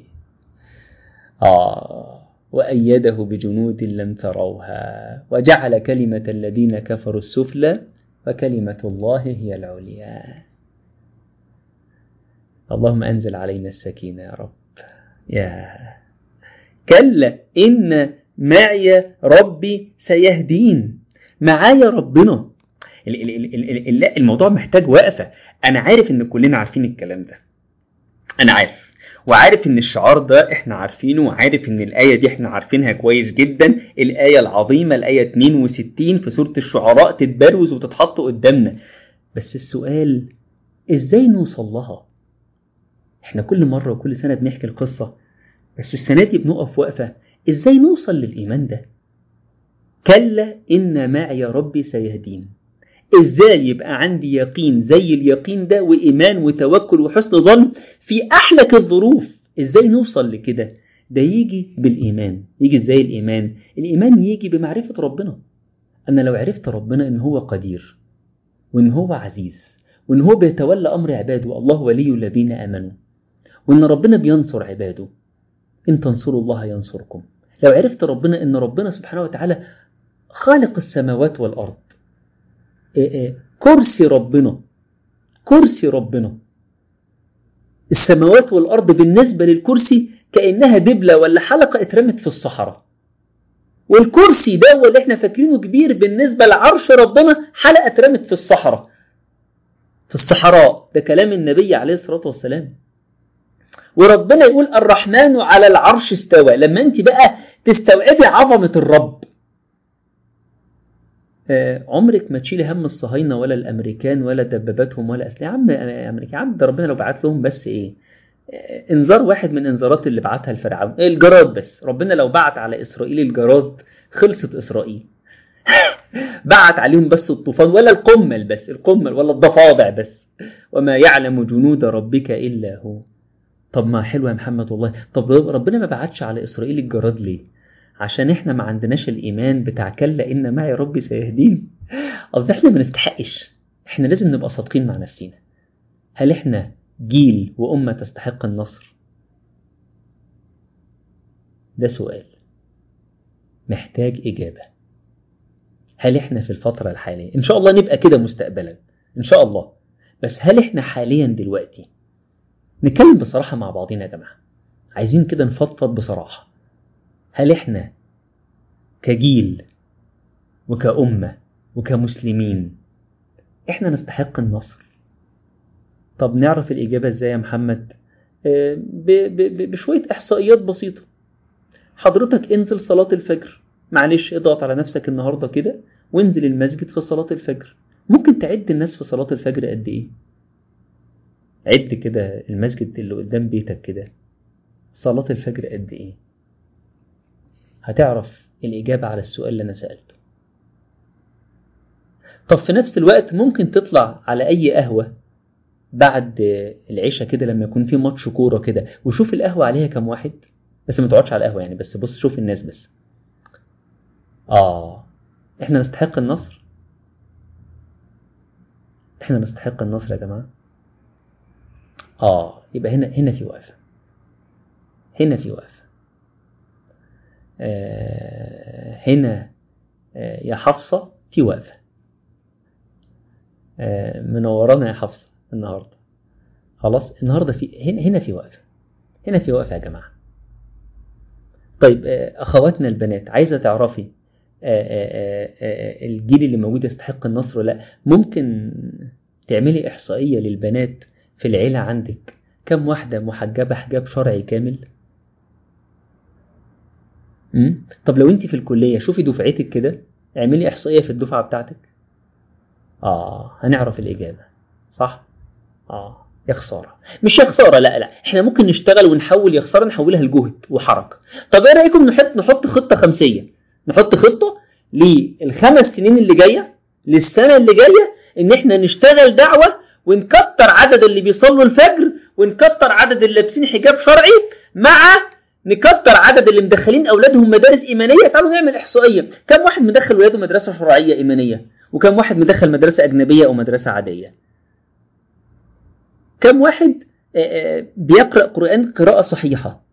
آه وأيده بجنود لم تروها وجعل كلمة الذين كفروا السفلى وكلمة الله هي العليا اللهم أنزل علينا السكينة يا رب يا كلا إن معي ربي سيهدين معايا ربنا الموضوع محتاج وقفة أنا عارف إن كلنا عارفين الكلام ده أنا عارف وعارف إن الشعار ده إحنا عارفينه وعارف إن الآية دي إحنا عارفينها كويس جدا الآية العظيمة الآية 62 في سورة الشعراء تتبروز وتتحط قدامنا بس السؤال إزاي نوصل لها؟ إحنا كل مرة وكل سنة بنحكي القصة بس السنة دي بنقف وقفة ازاي نوصل للإيمان ده كلا إن معي ربي سيهدين ازاي يبقى عندي يقين زي اليقين ده وإيمان وتوكل وحسن ظن في أحلك الظروف ازاي نوصل لكده ده يجي بالإيمان يجي ازاي الإيمان الإيمان يجي بمعرفة ربنا أنا لو عرفت ربنا إن هو قدير وإن هو عزيز وإن هو بيتولى أمر عباده الله ولي الذين آمنوا وإن ربنا بينصر عباده إن تنصروا الله ينصركم لو عرفت ربنا إن ربنا سبحانه وتعالى خالق السماوات والأرض إيه إيه كرسي ربنا كرسي ربنا السماوات والأرض بالنسبة للكرسي كأنها دبلة ولا حلقة اترمت في الصحراء والكرسي ده اللي احنا فاكرينه كبير بالنسبة لعرش ربنا حلقة اترمت في الصحراء في الصحراء ده كلام النبي عليه الصلاة والسلام وربنا يقول الرحمن على العرش استوى لما انت بقى تستوعبي عظمة الرب آه عمرك ما تشيلي هم الصهاينة ولا الأمريكان ولا دباباتهم ولا أسلحة يا عم أمريكا يا عم ده ربنا لو بعت لهم بس إيه آه انذار واحد من انذارات اللي بعتها الفرعون إيه الجراد بس ربنا لو بعت على إسرائيل الجراد خلصت إسرائيل بعت عليهم بس الطوفان ولا القمل بس القمل ولا الضفادع بس وما يعلم جنود ربك إلا هو طب ما حلو يا محمد والله طب ربنا ما بعتش على إسرائيل الجراد ليه عشان احنا ما عندناش الإيمان بتاع كلا إن معي ربي سيهدين قصدي احنا ما نستحقش احنا لازم نبقى صادقين مع نفسنا هل احنا جيل وأمة تستحق النصر ده سؤال محتاج إجابة هل احنا في الفترة الحالية إن شاء الله نبقى كده مستقبلا إن شاء الله بس هل احنا حاليا دلوقتي نتكلم بصراحة مع بعضنا يا جماعة عايزين كده نفضفض بصراحة هل احنا كجيل وكأمة وكمسلمين احنا نستحق النصر طب نعرف الإجابة ازاي يا محمد اه ب ب بشوية إحصائيات بسيطة حضرتك انزل صلاة الفجر معلش اضغط على نفسك النهاردة كده وانزل المسجد في صلاة الفجر ممكن تعد الناس في صلاة الفجر قد ايه عد كده المسجد اللي قدام بيتك كده صلاة الفجر قد إيه هتعرف الإجابة على السؤال اللي أنا سألته طب في نفس الوقت ممكن تطلع على أي قهوة بعد العشاء كده لما يكون في ماتش كورة كده وشوف القهوة عليها كام واحد بس ما تقعدش على القهوة يعني بس بص شوف الناس بس آه إحنا نستحق النصر إحنا نستحق النصر يا جماعة آه يبقى هنا هنا في وقفة هنا في وقفة آه هنا آه يا حفصة في وقفة آه منورانا يا حفصة النهاردة خلاص النهاردة في هنا هنا في وقفة هنا في وقفة يا جماعة طيب آه أخواتنا البنات عايزة تعرفي آه آه آه الجيل اللي موجود يستحق النصر ولا لا ممكن تعملي إحصائية للبنات في العيلة عندك كم واحدة محجبة حجاب شرعي كامل؟ مم؟ طب لو انت في الكلية شوفي دفعتك كده اعملي احصائية في الدفعة بتاعتك اه هنعرف الإجابة صح؟ اه يا خسارة مش يا خسارة لا لا احنا ممكن نشتغل ونحول يا خسارة نحولها لجهد وحركة طب ايه رأيكم نحط نحط خطة خمسية نحط خطة للخمس سنين اللي جاية للسنة اللي جاية ان احنا نشتغل دعوة ونكتر عدد اللي بيصلوا الفجر ونكتر عدد اللي لابسين حجاب شرعي مع نكتر عدد اللي مدخلين اولادهم مدارس ايمانيه تعالوا نعمل احصائيه كم واحد مدخل ولاده مدرسه شرعيه ايمانيه وكم واحد مدخل مدرسه اجنبيه او مدرسه عاديه كم واحد بيقرا قران قراءه صحيحه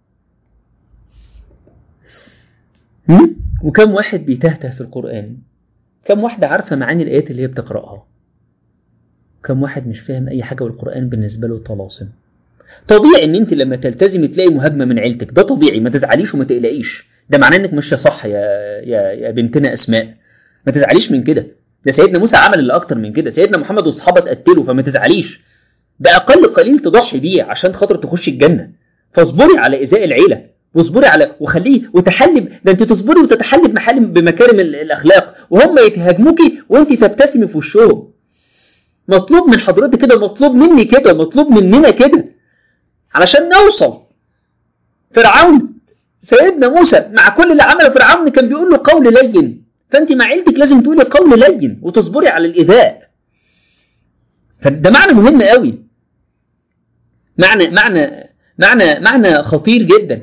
وكم واحد بيتهته في القران كم واحده عارفه معاني الايات اللي هي بتقراها كم واحد مش فاهم اي حاجه والقران بالنسبه له طلاسم طبيعي ان انت لما تلتزمي تلاقي مهاجمه من عيلتك ده طبيعي ما تزعليش وما تقلقيش ده معناه انك ماشيه صح يا يا يا بنتنا اسماء ما تزعليش من كده ده سيدنا موسى عمل اللي اكتر من كده سيدنا محمد واصحابه اتقتلوا فما تزعليش باقل قليل تضحي بيه عشان خاطر تخشي الجنه فاصبري على ايذاء العيله واصبري على وخليه وتحلي ده انت تصبري وتتحلي بمحال بمكارم الاخلاق وهم يتهاجموكي وانت تبتسمي في وشهم مطلوب من حضرتك كده مطلوب مني كده مطلوب مننا كده علشان نوصل فرعون سيدنا موسى مع كل اللي عمله فرعون كان بيقول له قول لين فانت مع عيلتك لازم تقولي قول لين وتصبري على الايذاء فده معنى مهم قوي معنى معنى معنى معنى خطير جدا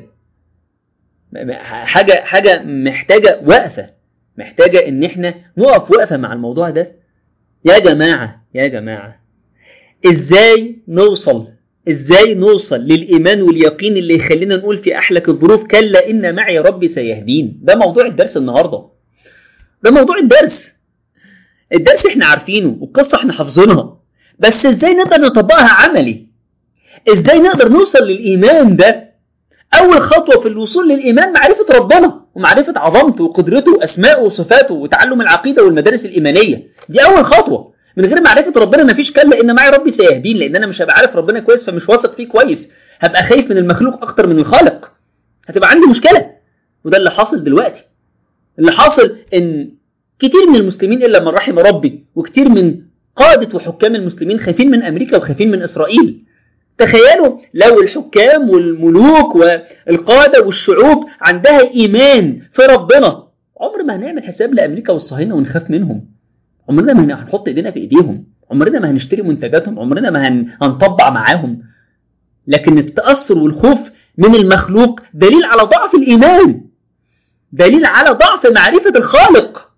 حاجه حاجه محتاجه وقفه محتاجه ان احنا نقف وقفه مع الموضوع ده يا جماعه يا جماعه ازاي نوصل ازاي نوصل للايمان واليقين اللي يخلينا نقول في احلك الظروف كلا ان معي ربي سيهدين ده موضوع الدرس النهارده ده موضوع الدرس الدرس احنا عارفينه والقصه احنا حافظينها بس ازاي نقدر نطبقها عملي ازاي نقدر نوصل للايمان ده اول خطوه في الوصول للايمان معرفه ربنا ومعرفه عظمته وقدرته واسمائه وصفاته وتعلم العقيده والمدارس الايمانيه دي اول خطوه من غير معرفه ربنا ما فيش كلا ان معي ربي سيهدين لان انا مش هبقى عارف ربنا كويس فمش واثق فيه كويس هبقى خايف من المخلوق اكتر من الخالق هتبقى عندي مشكله وده اللي حاصل دلوقتي اللي حاصل ان كتير من المسلمين الا من رحم ربي وكتير من قاده وحكام المسلمين خايفين من امريكا وخايفين من اسرائيل تخيلوا لو الحكام والملوك والقاده والشعوب عندها ايمان في ربنا عمر ما هنعمل حساب لامريكا والصهاينه ونخاف منهم عمرنا ما هنحط ايدينا في ايديهم عمرنا ما هنشتري منتجاتهم عمرنا ما هن... هنطبع معاهم لكن التأثر والخوف من المخلوق دليل على ضعف الإيمان دليل على ضعف معرفة الخالق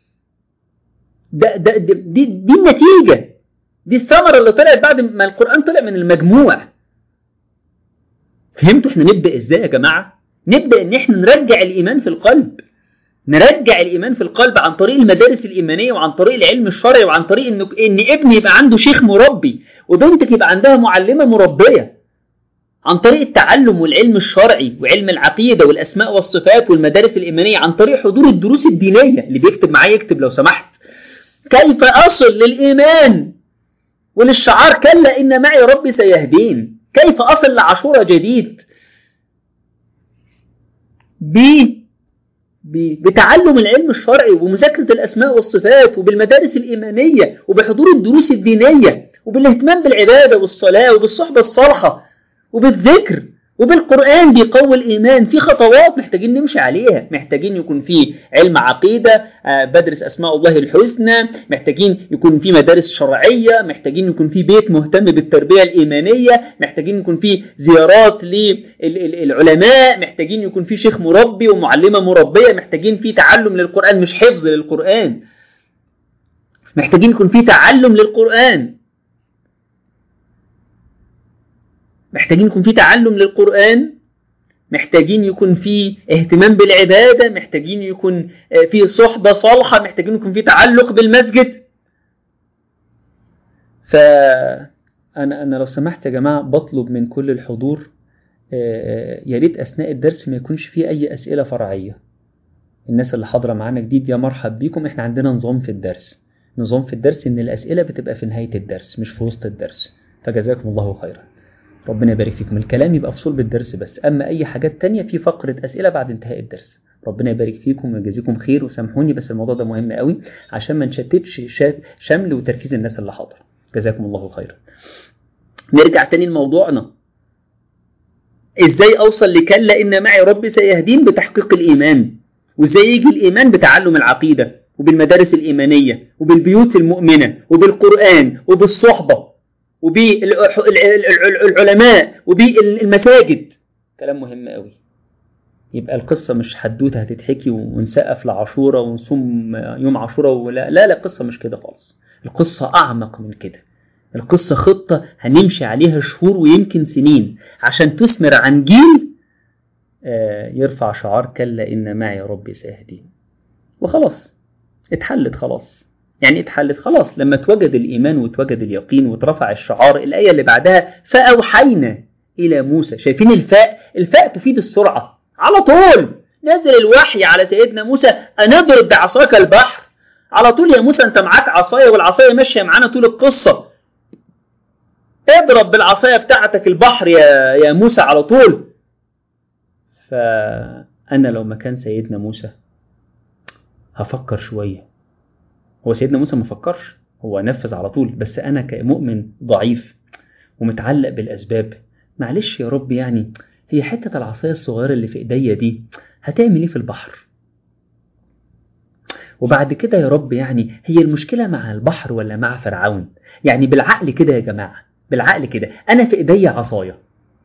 ده ده دي, دي النتيجة دي الثمرة اللي طلعت بعد ما القرآن طلع من المجموع فهمتوا احنا نبدأ ازاي يا جماعة نبدأ ان احنا نرجع الإيمان في القلب نرجع الإيمان في القلب عن طريق المدارس الإيمانية وعن طريق العلم الشرعي وعن طريق إن, إن ابن يبقى عنده شيخ مربي وبنتك يبقى عندها معلمة مربية عن طريق التعلم والعلم الشرعي وعلم العقيدة والأسماء والصفات والمدارس الإيمانية عن طريق حضور الدروس الدينية اللي بيكتب معايا يكتب لو سمحت كيف أصل للإيمان وللشعار كلا إن معي ربي سيهدين كيف أصل لعاشورة جديد ب بتعلم العلم الشرعي ومذاكرة الأسماء والصفات وبالمدارس الإيمانية وبحضور الدروس الدينية وبالاهتمام بالعبادة والصلاة وبالصحبة الصالحة وبالذكر وبالقرآن بيقوي الإيمان في خطوات محتاجين نمشي عليها محتاجين يكون في علم عقيدة بدرس أسماء الله الحسنى محتاجين يكون في مدارس شرعية محتاجين يكون في بيت مهتم بالتربية الإيمانية محتاجين يكون في زيارات للعلماء محتاجين يكون في شيخ مربي ومعلمة مربية محتاجين في تعلم للقرآن مش حفظ للقرآن محتاجين يكون في تعلم للقرآن محتاجين يكون في تعلم للقرآن محتاجين يكون في اهتمام بالعبادة محتاجين يكون في صحبة صالحة محتاجين يكون في تعلق بالمسجد فأنا أنا لو سمحت يا جماعة بطلب من كل الحضور يا ريت أثناء الدرس ما يكونش فيه أي أسئلة فرعية الناس اللي حاضرة معانا جديد يا مرحب بيكم احنا عندنا نظام في الدرس نظام في الدرس ان الأسئلة بتبقى في نهاية الدرس مش في وسط الدرس فجزاكم الله خيرا ربنا يبارك فيكم الكلام يبقى في صلب الدرس بس أما أي حاجات تانية في فقرة أسئلة بعد انتهاء الدرس ربنا يبارك فيكم ويجازيكم خير وسامحوني بس الموضوع ده مهم قوي عشان ما نشتتش شمل وتركيز الناس اللي حاضر جزاكم الله خيرا نرجع تاني لموضوعنا ازاي اوصل لكلا ان معي ربي سيهدين بتحقيق الايمان وازاي يجي الايمان بتعلم العقيده وبالمدارس الايمانيه وبالبيوت المؤمنه وبالقران وبالصحبه وبالعلماء وبالمساجد كلام مهم قوي يبقى القصة مش حدوتة هتتحكي ونسقف لعاشورة ونصوم يوم عاشورة ولا لا لا القصة مش كده خالص القصة أعمق من كده القصة خطة هنمشي عليها شهور ويمكن سنين عشان تثمر عن جيل يرفع شعار كلا إن معي ربي سيهدين وخلاص اتحلت خلاص يعني اتحلت خلاص لما توجد الإيمان وتوجد اليقين وترفع الشعار الآية اللي بعدها فأوحينا إلى موسى شايفين الفاء الفاء تفيد السرعة على طول نزل الوحي على سيدنا موسى أن اضرب بعصاك البحر على طول يا موسى أنت معاك عصاية والعصاية ماشية معانا طول القصة اضرب بالعصاية بتاعتك البحر يا, يا موسى على طول فأنا لو مكان سيدنا موسى هفكر شويه هو سيدنا موسى ما فكرش هو نفذ على طول بس انا كمؤمن ضعيف ومتعلق بالاسباب معلش يا رب يعني هي حته العصايه الصغيره اللي في ايديا دي هتعمل ايه في البحر وبعد كده يا رب يعني هي المشكله مع البحر ولا مع فرعون يعني بالعقل كده يا جماعه بالعقل كده انا في ايديا عصايه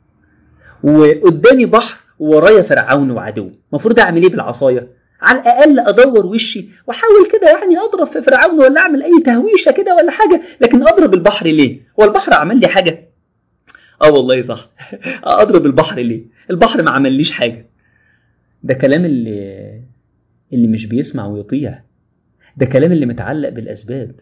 وقدامي بحر وورايا فرعون وعدو المفروض اعمل ايه بالعصايه على الاقل ادور وشي واحاول كده يعني اضرب في فرعون ولا اعمل اي تهويشه كده ولا حاجه لكن اضرب البحر ليه هو البحر عمل لي حاجه اه والله صح اضرب البحر ليه البحر ما عمليش حاجه ده كلام اللي اللي مش بيسمع ويطيع ده كلام اللي متعلق بالاسباب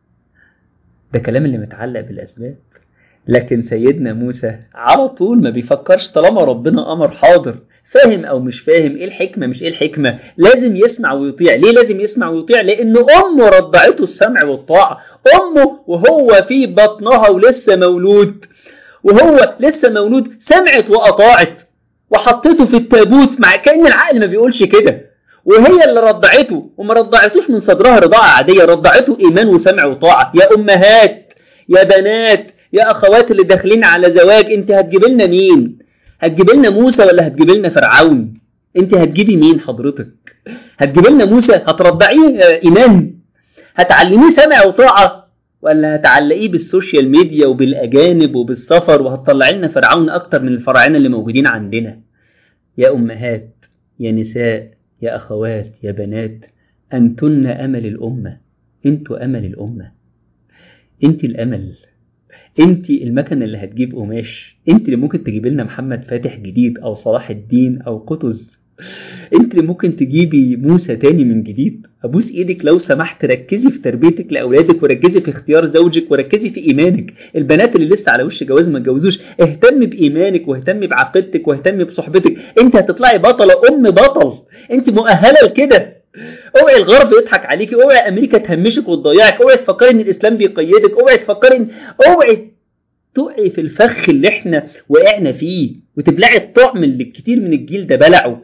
ده كلام اللي متعلق بالاسباب لكن سيدنا موسى على طول ما بيفكرش طالما ربنا امر حاضر فاهم او مش فاهم ايه الحكمه مش ايه الحكمه لازم يسمع ويطيع ليه لازم يسمع ويطيع لان امه رضعته السمع والطاعه امه وهو في بطنها ولسه مولود وهو لسه مولود سمعت واطاعت وحطته في التابوت مع كان العقل ما بيقولش كده وهي اللي رضعته وما رضعتوش من صدرها رضاعه عاديه رضعته ايمان وسمع وطاعه يا امهات يا بنات يا اخوات اللي داخلين على زواج انت هتجيب لنا مين هتجيب لنا موسى ولا هتجيب لنا فرعون انت هتجيبي مين حضرتك هتجيب لنا موسى هترضعيه ايمان هتعلميه سمع وطاعه ولا هتعلقيه بالسوشيال ميديا وبالاجانب وبالسفر وهتطلع لنا فرعون اكتر من الفراعنه اللي موجودين عندنا يا امهات يا نساء يا اخوات يا بنات انتن امل الامه انتوا امل الامه انت الامل انت المكنه اللي هتجيب قماش انت اللي ممكن تجيب لنا محمد فاتح جديد او صلاح الدين او قطز انت اللي ممكن تجيبي موسى تاني من جديد ابوس ايدك لو سمحت ركزي في تربيتك لاولادك وركزي في اختيار زوجك وركزي في ايمانك البنات اللي لسه على وش جواز ما اتجوزوش اهتمي بايمانك واهتمي بعقيدتك واهتمي بصحبتك انت هتطلعي بطله ام بطل انت مؤهله لكده اوعي الغرب يضحك عليكي اوعي امريكا تهمشك وتضيعك اوعي تفكري ان الاسلام بيقيدك اوعي تفكري ان اوعي تقعي في الفخ اللي احنا وقعنا فيه وتبلعي الطعم اللي كتير من الجيل ده بلعه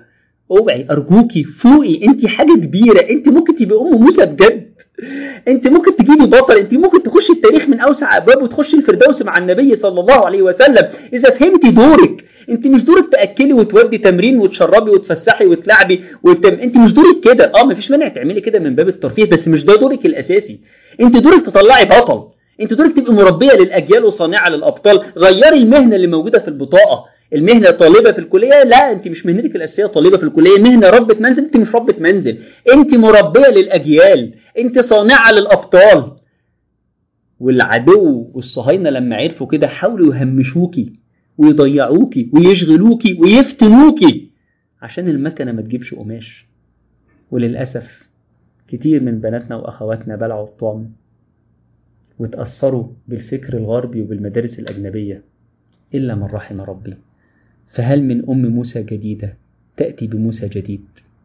اوعي ارجوكي فوقي انت حاجه كبيره انت ممكن تبقي ام موسى بجد انت ممكن تجيبي بطل انت ممكن تخشي التاريخ من اوسع ابواب وتخشي الفردوس مع النبي صلى الله عليه وسلم اذا فهمتي دورك انت مش دورك تاكلي وتودي تمرين وتشربي وتفسحي وتلعبي وتم... انت مش دورك كده اه مفيش مانع تعملي كده من باب الترفيه بس مش ده دورك الاساسي انت دورك تطلعي بطل انت دورك تبقي مربيه للاجيال وصانعه للابطال غيري المهنه اللي موجوده في البطاقه المهنه طالبه في الكليه لا انت مش مهنتك الاساسيه طالبه في الكليه مهنه ربة منزل انت مش ربة منزل انت مربيه للاجيال انت صانعه للابطال والعدو والصهاينه لما عرفوا كده حاولوا يهمشوكي ويضيعوكي ويشغلوكي ويفتنوكي عشان المكنه ما تجيبش قماش وللاسف كتير من بناتنا واخواتنا بلعوا الطعم وتاثروا بالفكر الغربي وبالمدارس الاجنبيه الا من رحم ربي فهل من ام موسى جديده تاتي بموسى جديد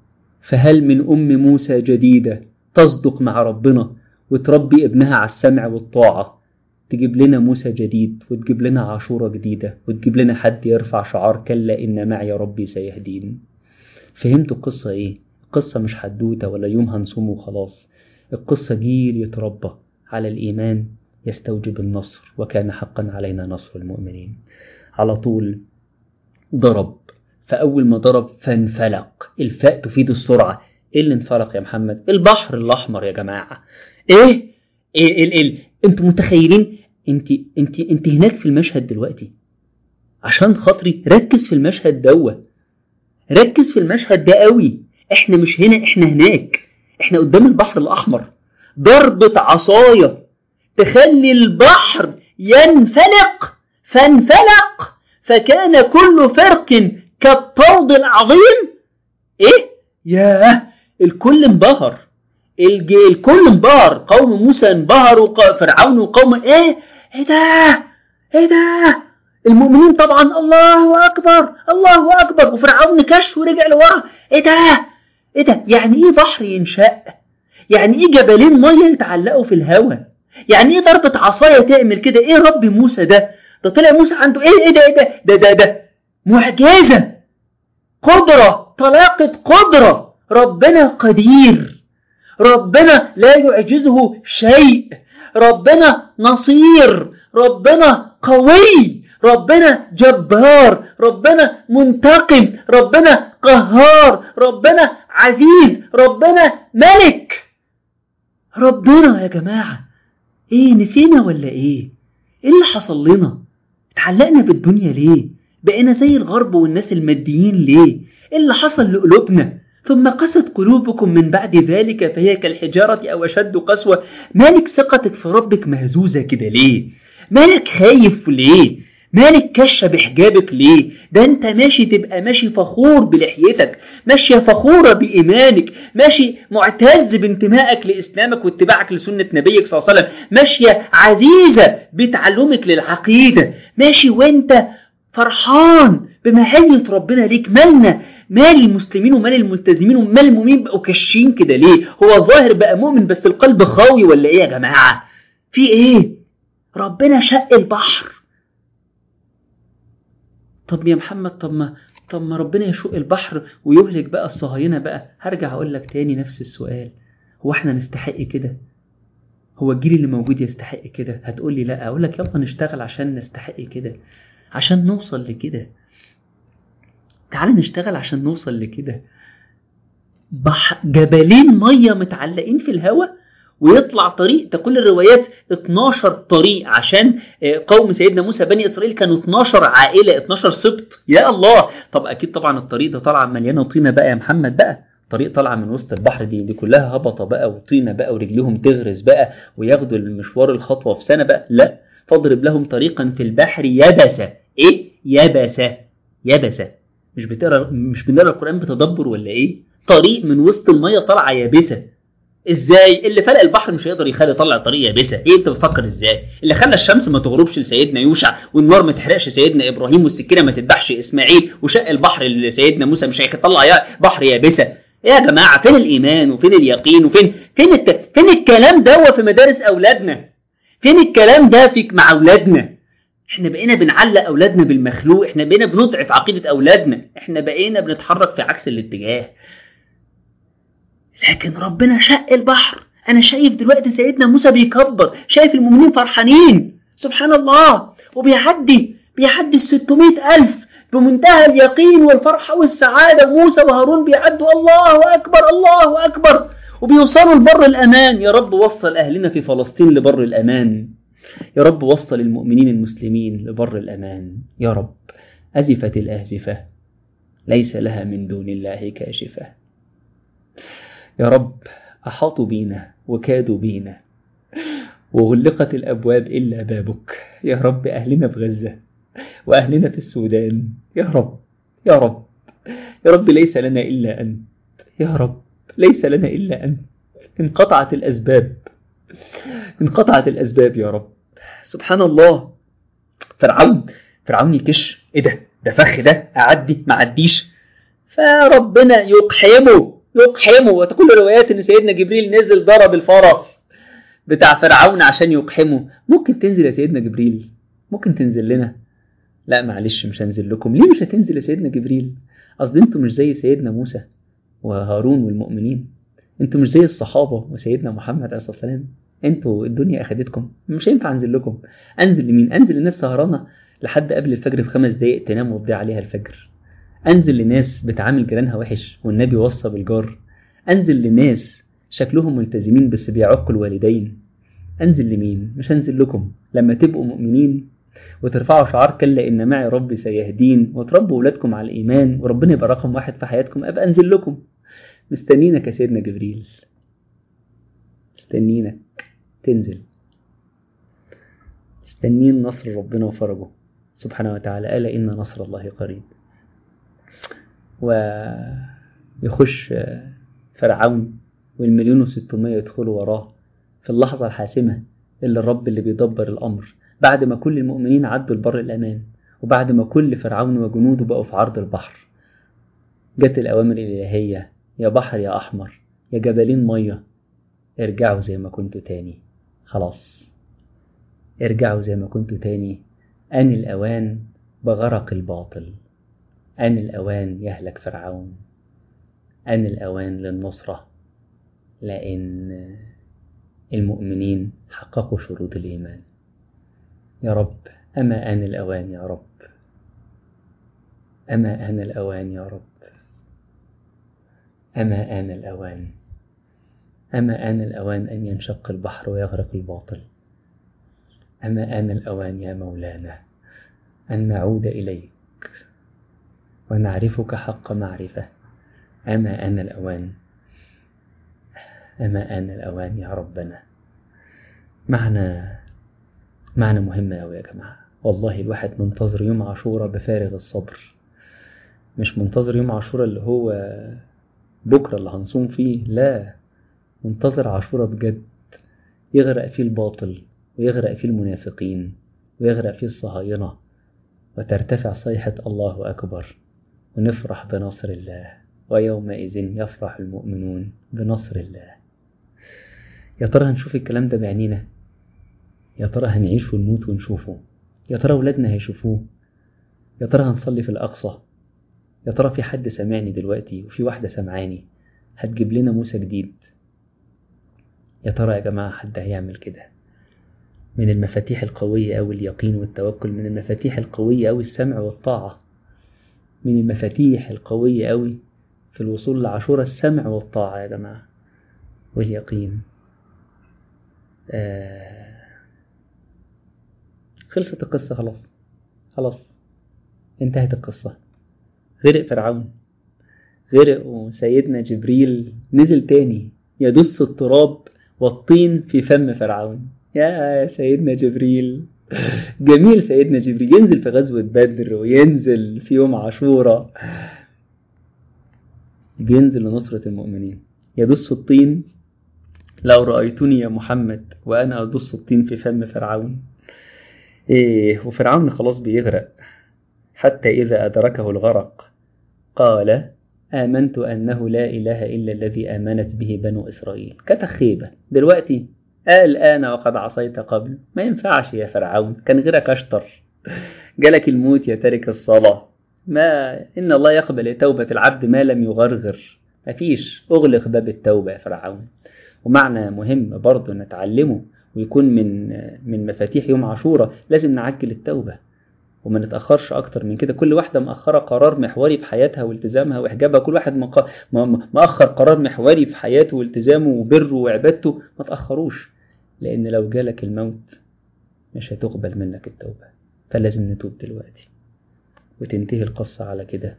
فهل من ام موسى جديده تصدق مع ربنا وتربي ابنها على السمع والطاعه تجيب لنا موسى جديد وتجيب لنا عاشورة جديدة وتجيب لنا حد يرفع شعار كلا إن معي ربي سيهدين فهمتوا القصة إيه؟ القصة مش حدوتة ولا يوم هنصوم وخلاص القصة جيل يتربى على الإيمان يستوجب النصر وكان حقا علينا نصر المؤمنين على طول ضرب فأول ما ضرب فانفلق الفاء تفيد السرعة إيه اللي انفلق يا محمد؟ البحر الأحمر يا جماعة إيه؟ إيه ال ال انتوا متخيلين انت انت انت هناك في المشهد دلوقتي عشان خاطري ركز في المشهد دوا ركز في المشهد ده قوي احنا مش هنا احنا هناك احنا قدام البحر الاحمر ضربة عصاية تخلي البحر ينفلق فانفلق فكان كل فرق كالطود العظيم ايه ياه الكل انبهر الج... الكل انبهر قوم موسى انبهروا فرعون وقوم ايه ايه ده ايه ده المؤمنين طبعا الله اكبر الله اكبر وفرعون كش ورجع لورا ايه ده ايه ده يعني ايه بحر ينشأ يعني ايه جبلين ميه يتعلقوا في الهواء يعني ايه ضربة عصاية تعمل كده ايه رب موسى ده ده طلع موسى عنده ايه ايه ده ايه ده ده ده, ده. معجزة قدرة طلاقة قدرة ربنا قدير ربنا لا يعجزه شيء ربنا نصير ربنا قوي ربنا جبار ربنا منتقم ربنا قهار ربنا عزيز ربنا ملك ربنا يا جماعة ايه نسينا ولا ايه ايه اللي حصل لنا اتعلقنا بالدنيا ليه بقينا زي الغرب والناس الماديين ليه ايه اللي حصل لقلوبنا ثم قست قلوبكم من بعد ذلك فهي كالحجارة أو أشد قسوة مالك ثقتك في ربك مهزوزة كده ليه مالك خايف ليه مالك كشة بحجابك ليه ده انت ماشي تبقى ماشي فخور بلحيتك ماشية فخورة بإيمانك ماشي معتز بانتمائك لإسلامك واتباعك لسنة نبيك صلى الله عليه وسلم ماشية عزيزة بتعلمك للعقيدة ماشي وانت فرحان بمعية ربنا ليك مالنا مال المسلمين ومال الملتزمين ومال المؤمنين بقوا كشين كده ليه هو الظاهر بقى مؤمن بس القلب خاوي ولا ايه يا جماعة في ايه ربنا شق البحر طب يا محمد طب ما طب ما ربنا يشق البحر ويهلك بقى الصهاينة بقى هرجع اقول لك تاني نفس السؤال هو احنا نستحق كده هو الجيل اللي موجود يستحق كده هتقول لي لا اقول لك يلا نشتغل عشان نستحق كده عشان نوصل لكده تعال نشتغل عشان نوصل لكده بح... جبلين ميه متعلقين في الهواء ويطلع طريق تقول الروايات 12 طريق عشان قوم سيدنا موسى بني اسرائيل كانوا 12 عائله 12 سبط يا الله طب اكيد طبعا الطريق ده طالع مليانه طينه بقى يا محمد بقى طريق طالعه من وسط البحر دي دي كلها هبطه بقى وطينه بقى ورجليهم تغرز بقى وياخدوا المشوار الخطوه في سنه بقى لا فاضرب لهم طريقا في البحر يبسه ايه يبسه يبسه مش بتقرا مش بنقرا القران بتدبر ولا ايه طريق من وسط الميه طالعه يابسه ازاي اللي فلق البحر مش هيقدر يخلي يطلع طريق يابسه ايه انت بتفكر ازاي اللي خلى الشمس ما تغربش لسيدنا يوشع والنار ما تحرقش سيدنا ابراهيم والسكينه ما تذبحش اسماعيل وشق البحر لسيدنا موسى مش هيطلع بحر يابسه ايه يا جماعه فين الايمان وفين اليقين وفين فين الت... فين الكلام ده في مدارس اولادنا فين الكلام ده فيك مع اولادنا احنا بقينا بنعلق اولادنا بالمخلوق احنا بقينا بنضعف عقيده اولادنا احنا بقينا بنتحرك في عكس الاتجاه لكن ربنا شق البحر انا شايف دلوقتي سيدنا موسى بيكبر شايف المؤمنين فرحانين سبحان الله وبيعدي بيعدي ال 600 ألف بمنتهى اليقين والفرحة والسعادة موسى وهارون بيعدوا الله أكبر الله أكبر وبيوصلوا لبر الأمان يا رب وصل أهلنا في فلسطين لبر الأمان يا رب وصل المؤمنين المسلمين لبر الأمان يا رب أزفت الآزفة ليس لها من دون الله كاشفة يا رب أحاطوا بينا وكادوا بينا وغلقت الأبواب إلا بابك يا رب أهلنا في غزة وأهلنا في السودان يا رب يا رب يا رب ليس لنا إلا أنت يا رب ليس لنا إلا أنت انقطعت الأسباب انقطعت الأسباب يا رب سبحان الله فرعون فرعون يكش ايه ده ده فخ ده اعدي ما عديش فربنا يقحمه يقحمه وتقول الروايات ان سيدنا جبريل نزل ضرب الفرس بتاع فرعون عشان يقحمه ممكن تنزل يا سيدنا جبريل ممكن تنزل لنا لا معلش مش هنزل لكم ليه مش هتنزل يا سيدنا جبريل قصدي انتوا مش زي سيدنا موسى وهارون والمؤمنين انتوا مش زي الصحابه وسيدنا محمد عليه الصلاه والسلام انتوا الدنيا اخدتكم مش هينفع انزل لكم انزل لمين انزل لناس سهرانه لحد قبل الفجر بخمس دقايق تنام وتضيع عليها الفجر انزل لناس بتعامل جيرانها وحش والنبي وصى بالجار انزل لناس شكلهم ملتزمين بس بيعقوا الوالدين انزل لمين مش هنزل لكم لما تبقوا مؤمنين وترفعوا شعار كلا ان معي ربي سيهدين وتربوا ولادكم على الايمان وربنا يبقى رقم واحد في حياتكم ابقى انزل لكم مستنينك يا سيدنا جبريل مستنينك تنزل مستنين نصر ربنا وفرجه سبحانه وتعالى ألا إن نصر الله قريب ويخش فرعون والمليون وستمائة يدخلوا وراه في اللحظة الحاسمة اللي الرب اللي بيدبر الأمر بعد ما كل المؤمنين عدوا البر الأمان وبعد ما كل فرعون وجنوده بقوا في عرض البحر جت الأوامر الإلهية يا بحر يا أحمر يا جبلين مية ارجعوا زي ما كنتوا تاني خلاص ارجعوا زي ما كنتوا تاني أن الأوان بغرق الباطل أن الأوان يهلك فرعون أن الأوان للنصرة لأن المؤمنين حققوا شروط الإيمان يا رب أما آن الأوان يا رب أما آن الأوان يا رب أما آن الأوان أما آن الأوان أن ينشق البحر ويغرق الباطل أما آن الأوان يا مولانا أن نعود إليك ونعرفك حق معرفة أما آن الأوان أما آن الأوان يا ربنا معنى معنى مهم أوي يا جماعة والله الواحد منتظر يوم عاشورا بفارغ الصبر مش منتظر يوم عاشورا اللي هو بكرة اللي هنصوم فيه لا منتظر عاشورا بجد يغرق فيه الباطل ويغرق فيه المنافقين ويغرق فيه الصهاينة وترتفع صيحة الله أكبر ونفرح بنصر الله ويومئذ يفرح المؤمنون بنصر الله يا ترى هنشوف الكلام ده بعينينا يا ترى هنعيش ونموت ونشوفه يا ترى ولادنا هيشوفوه يا ترى هنصلي في الأقصى يا ترى في حد سامعني دلوقتي وفي واحدة سامعاني هتجيب لنا موسى جديد يا ترى يا جماعة حد هيعمل كده من المفاتيح القوية أو اليقين والتوكل من المفاتيح القوية أو السمع والطاعة من المفاتيح القوية أوي في الوصول لعاشورة السمع والطاعة يا جماعة واليقين آه خلصت القصة خلاص خلاص انتهت القصة غرق فرعون غرق وسيدنا جبريل نزل تاني يدس التراب والطين في فم فرعون يا سيدنا جبريل جميل سيدنا جبريل ينزل في غزوة بدر وينزل في يوم عاشوراء بينزل لنصرة المؤمنين يدس الطين لو رأيتني يا محمد وأنا أدس الطين في فم فرعون إيه وفرعون خلاص بيغرق حتى إذا أدركه الغرق قال آمنت أنه لا إله إلا الذي آمنت به بنو إسرائيل كتخيبة دلوقتي الآن وقد عصيت قبل ما ينفعش يا فرعون كان غيرك أشطر جالك الموت يا تارك الصلاة ما إن الله يقبل توبة العبد ما لم يغرغر مفيش أغلق باب التوبة يا فرعون ومعنى مهم برضه نتعلمه ويكون من من مفاتيح يوم عاشوراء لازم نعجل التوبة وما نتأخرش أكتر من كده كل واحدة مأخرة قرار محوري في حياتها والتزامها وإحجابها كل واحد مق... مأخر قرار محوري في حياته والتزامه وبره وعبادته ما تأخروش لأن لو جالك الموت مش هتقبل منك التوبة فلازم نتوب دلوقتي وتنتهي القصة على كده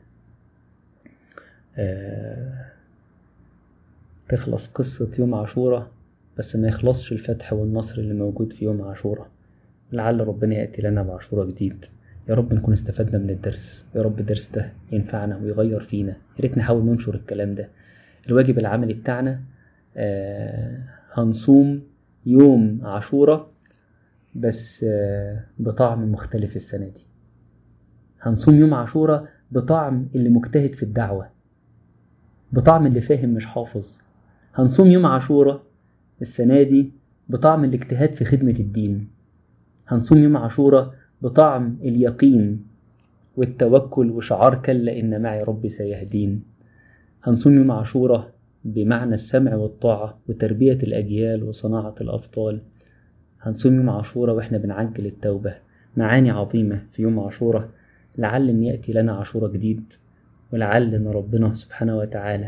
آه تخلص قصة يوم عاشوراء بس ما يخلصش الفتح والنصر اللي موجود في يوم عاشوراء لعل ربنا يأتي لنا بعاشوراء جديد يا رب نكون استفدنا من الدرس يا رب الدرس ده ينفعنا ويغير فينا يا ريت نحاول ننشر الكلام ده الواجب العملي بتاعنا آه هنصوم يوم عاشوراء بس آه بطعم مختلف السنة دي هنصوم يوم عاشوراء بطعم اللي مجتهد في الدعوة بطعم اللي فاهم مش حافظ هنصوم يوم عاشوراء السنة دي بطعم الاجتهاد في خدمة الدين هنصوم يوم عاشوراء بطعم اليقين والتوكل وشعار كلا إن معي ربي سيهدين هنصوم يوم عاشوراء بمعنى السمع والطاعة وتربية الأجيال وصناعة الأبطال هنصوم يوم عاشوراء وإحنا بنعجل التوبة معاني عظيمة في يوم عاشوراء لعل أن يأتي لنا عاشوراء جديد ولعل أن ربنا سبحانه وتعالى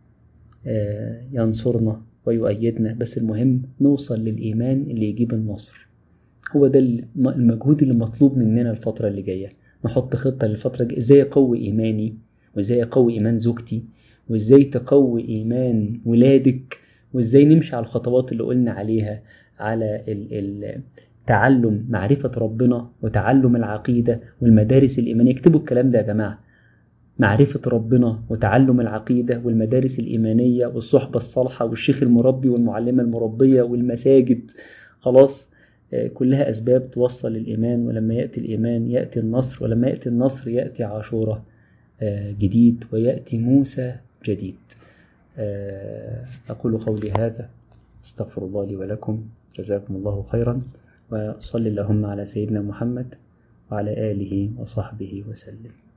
ينصرنا ويؤيدنا بس المهم نوصل للإيمان اللي يجيب النصر هو ده المجهود اللي مطلوب مننا الفترة اللي جاية نحط خطة للفترة الجاية ازاي اقوي ايماني وازاي اقوي ايمان زوجتي وازاي تقوي ايمان ولادك وازاي نمشي على الخطوات اللي قلنا عليها على تعلم معرفة ربنا وتعلم العقيدة والمدارس الإيمانية اكتبوا الكلام ده يا جماعة معرفة ربنا وتعلم العقيدة والمدارس الإيمانية والصحبة الصالحة والشيخ المربي والمعلمة المربية والمساجد خلاص كلها أسباب توصل الإيمان ولما يأتي الإيمان يأتي النصر ولما يأتي النصر يأتي عاشوراء جديد ويأتي موسى جديد أقول قولي هذا استغفر الله لي ولكم جزاكم الله خيرا وصل اللهم على سيدنا محمد وعلى آله وصحبه وسلم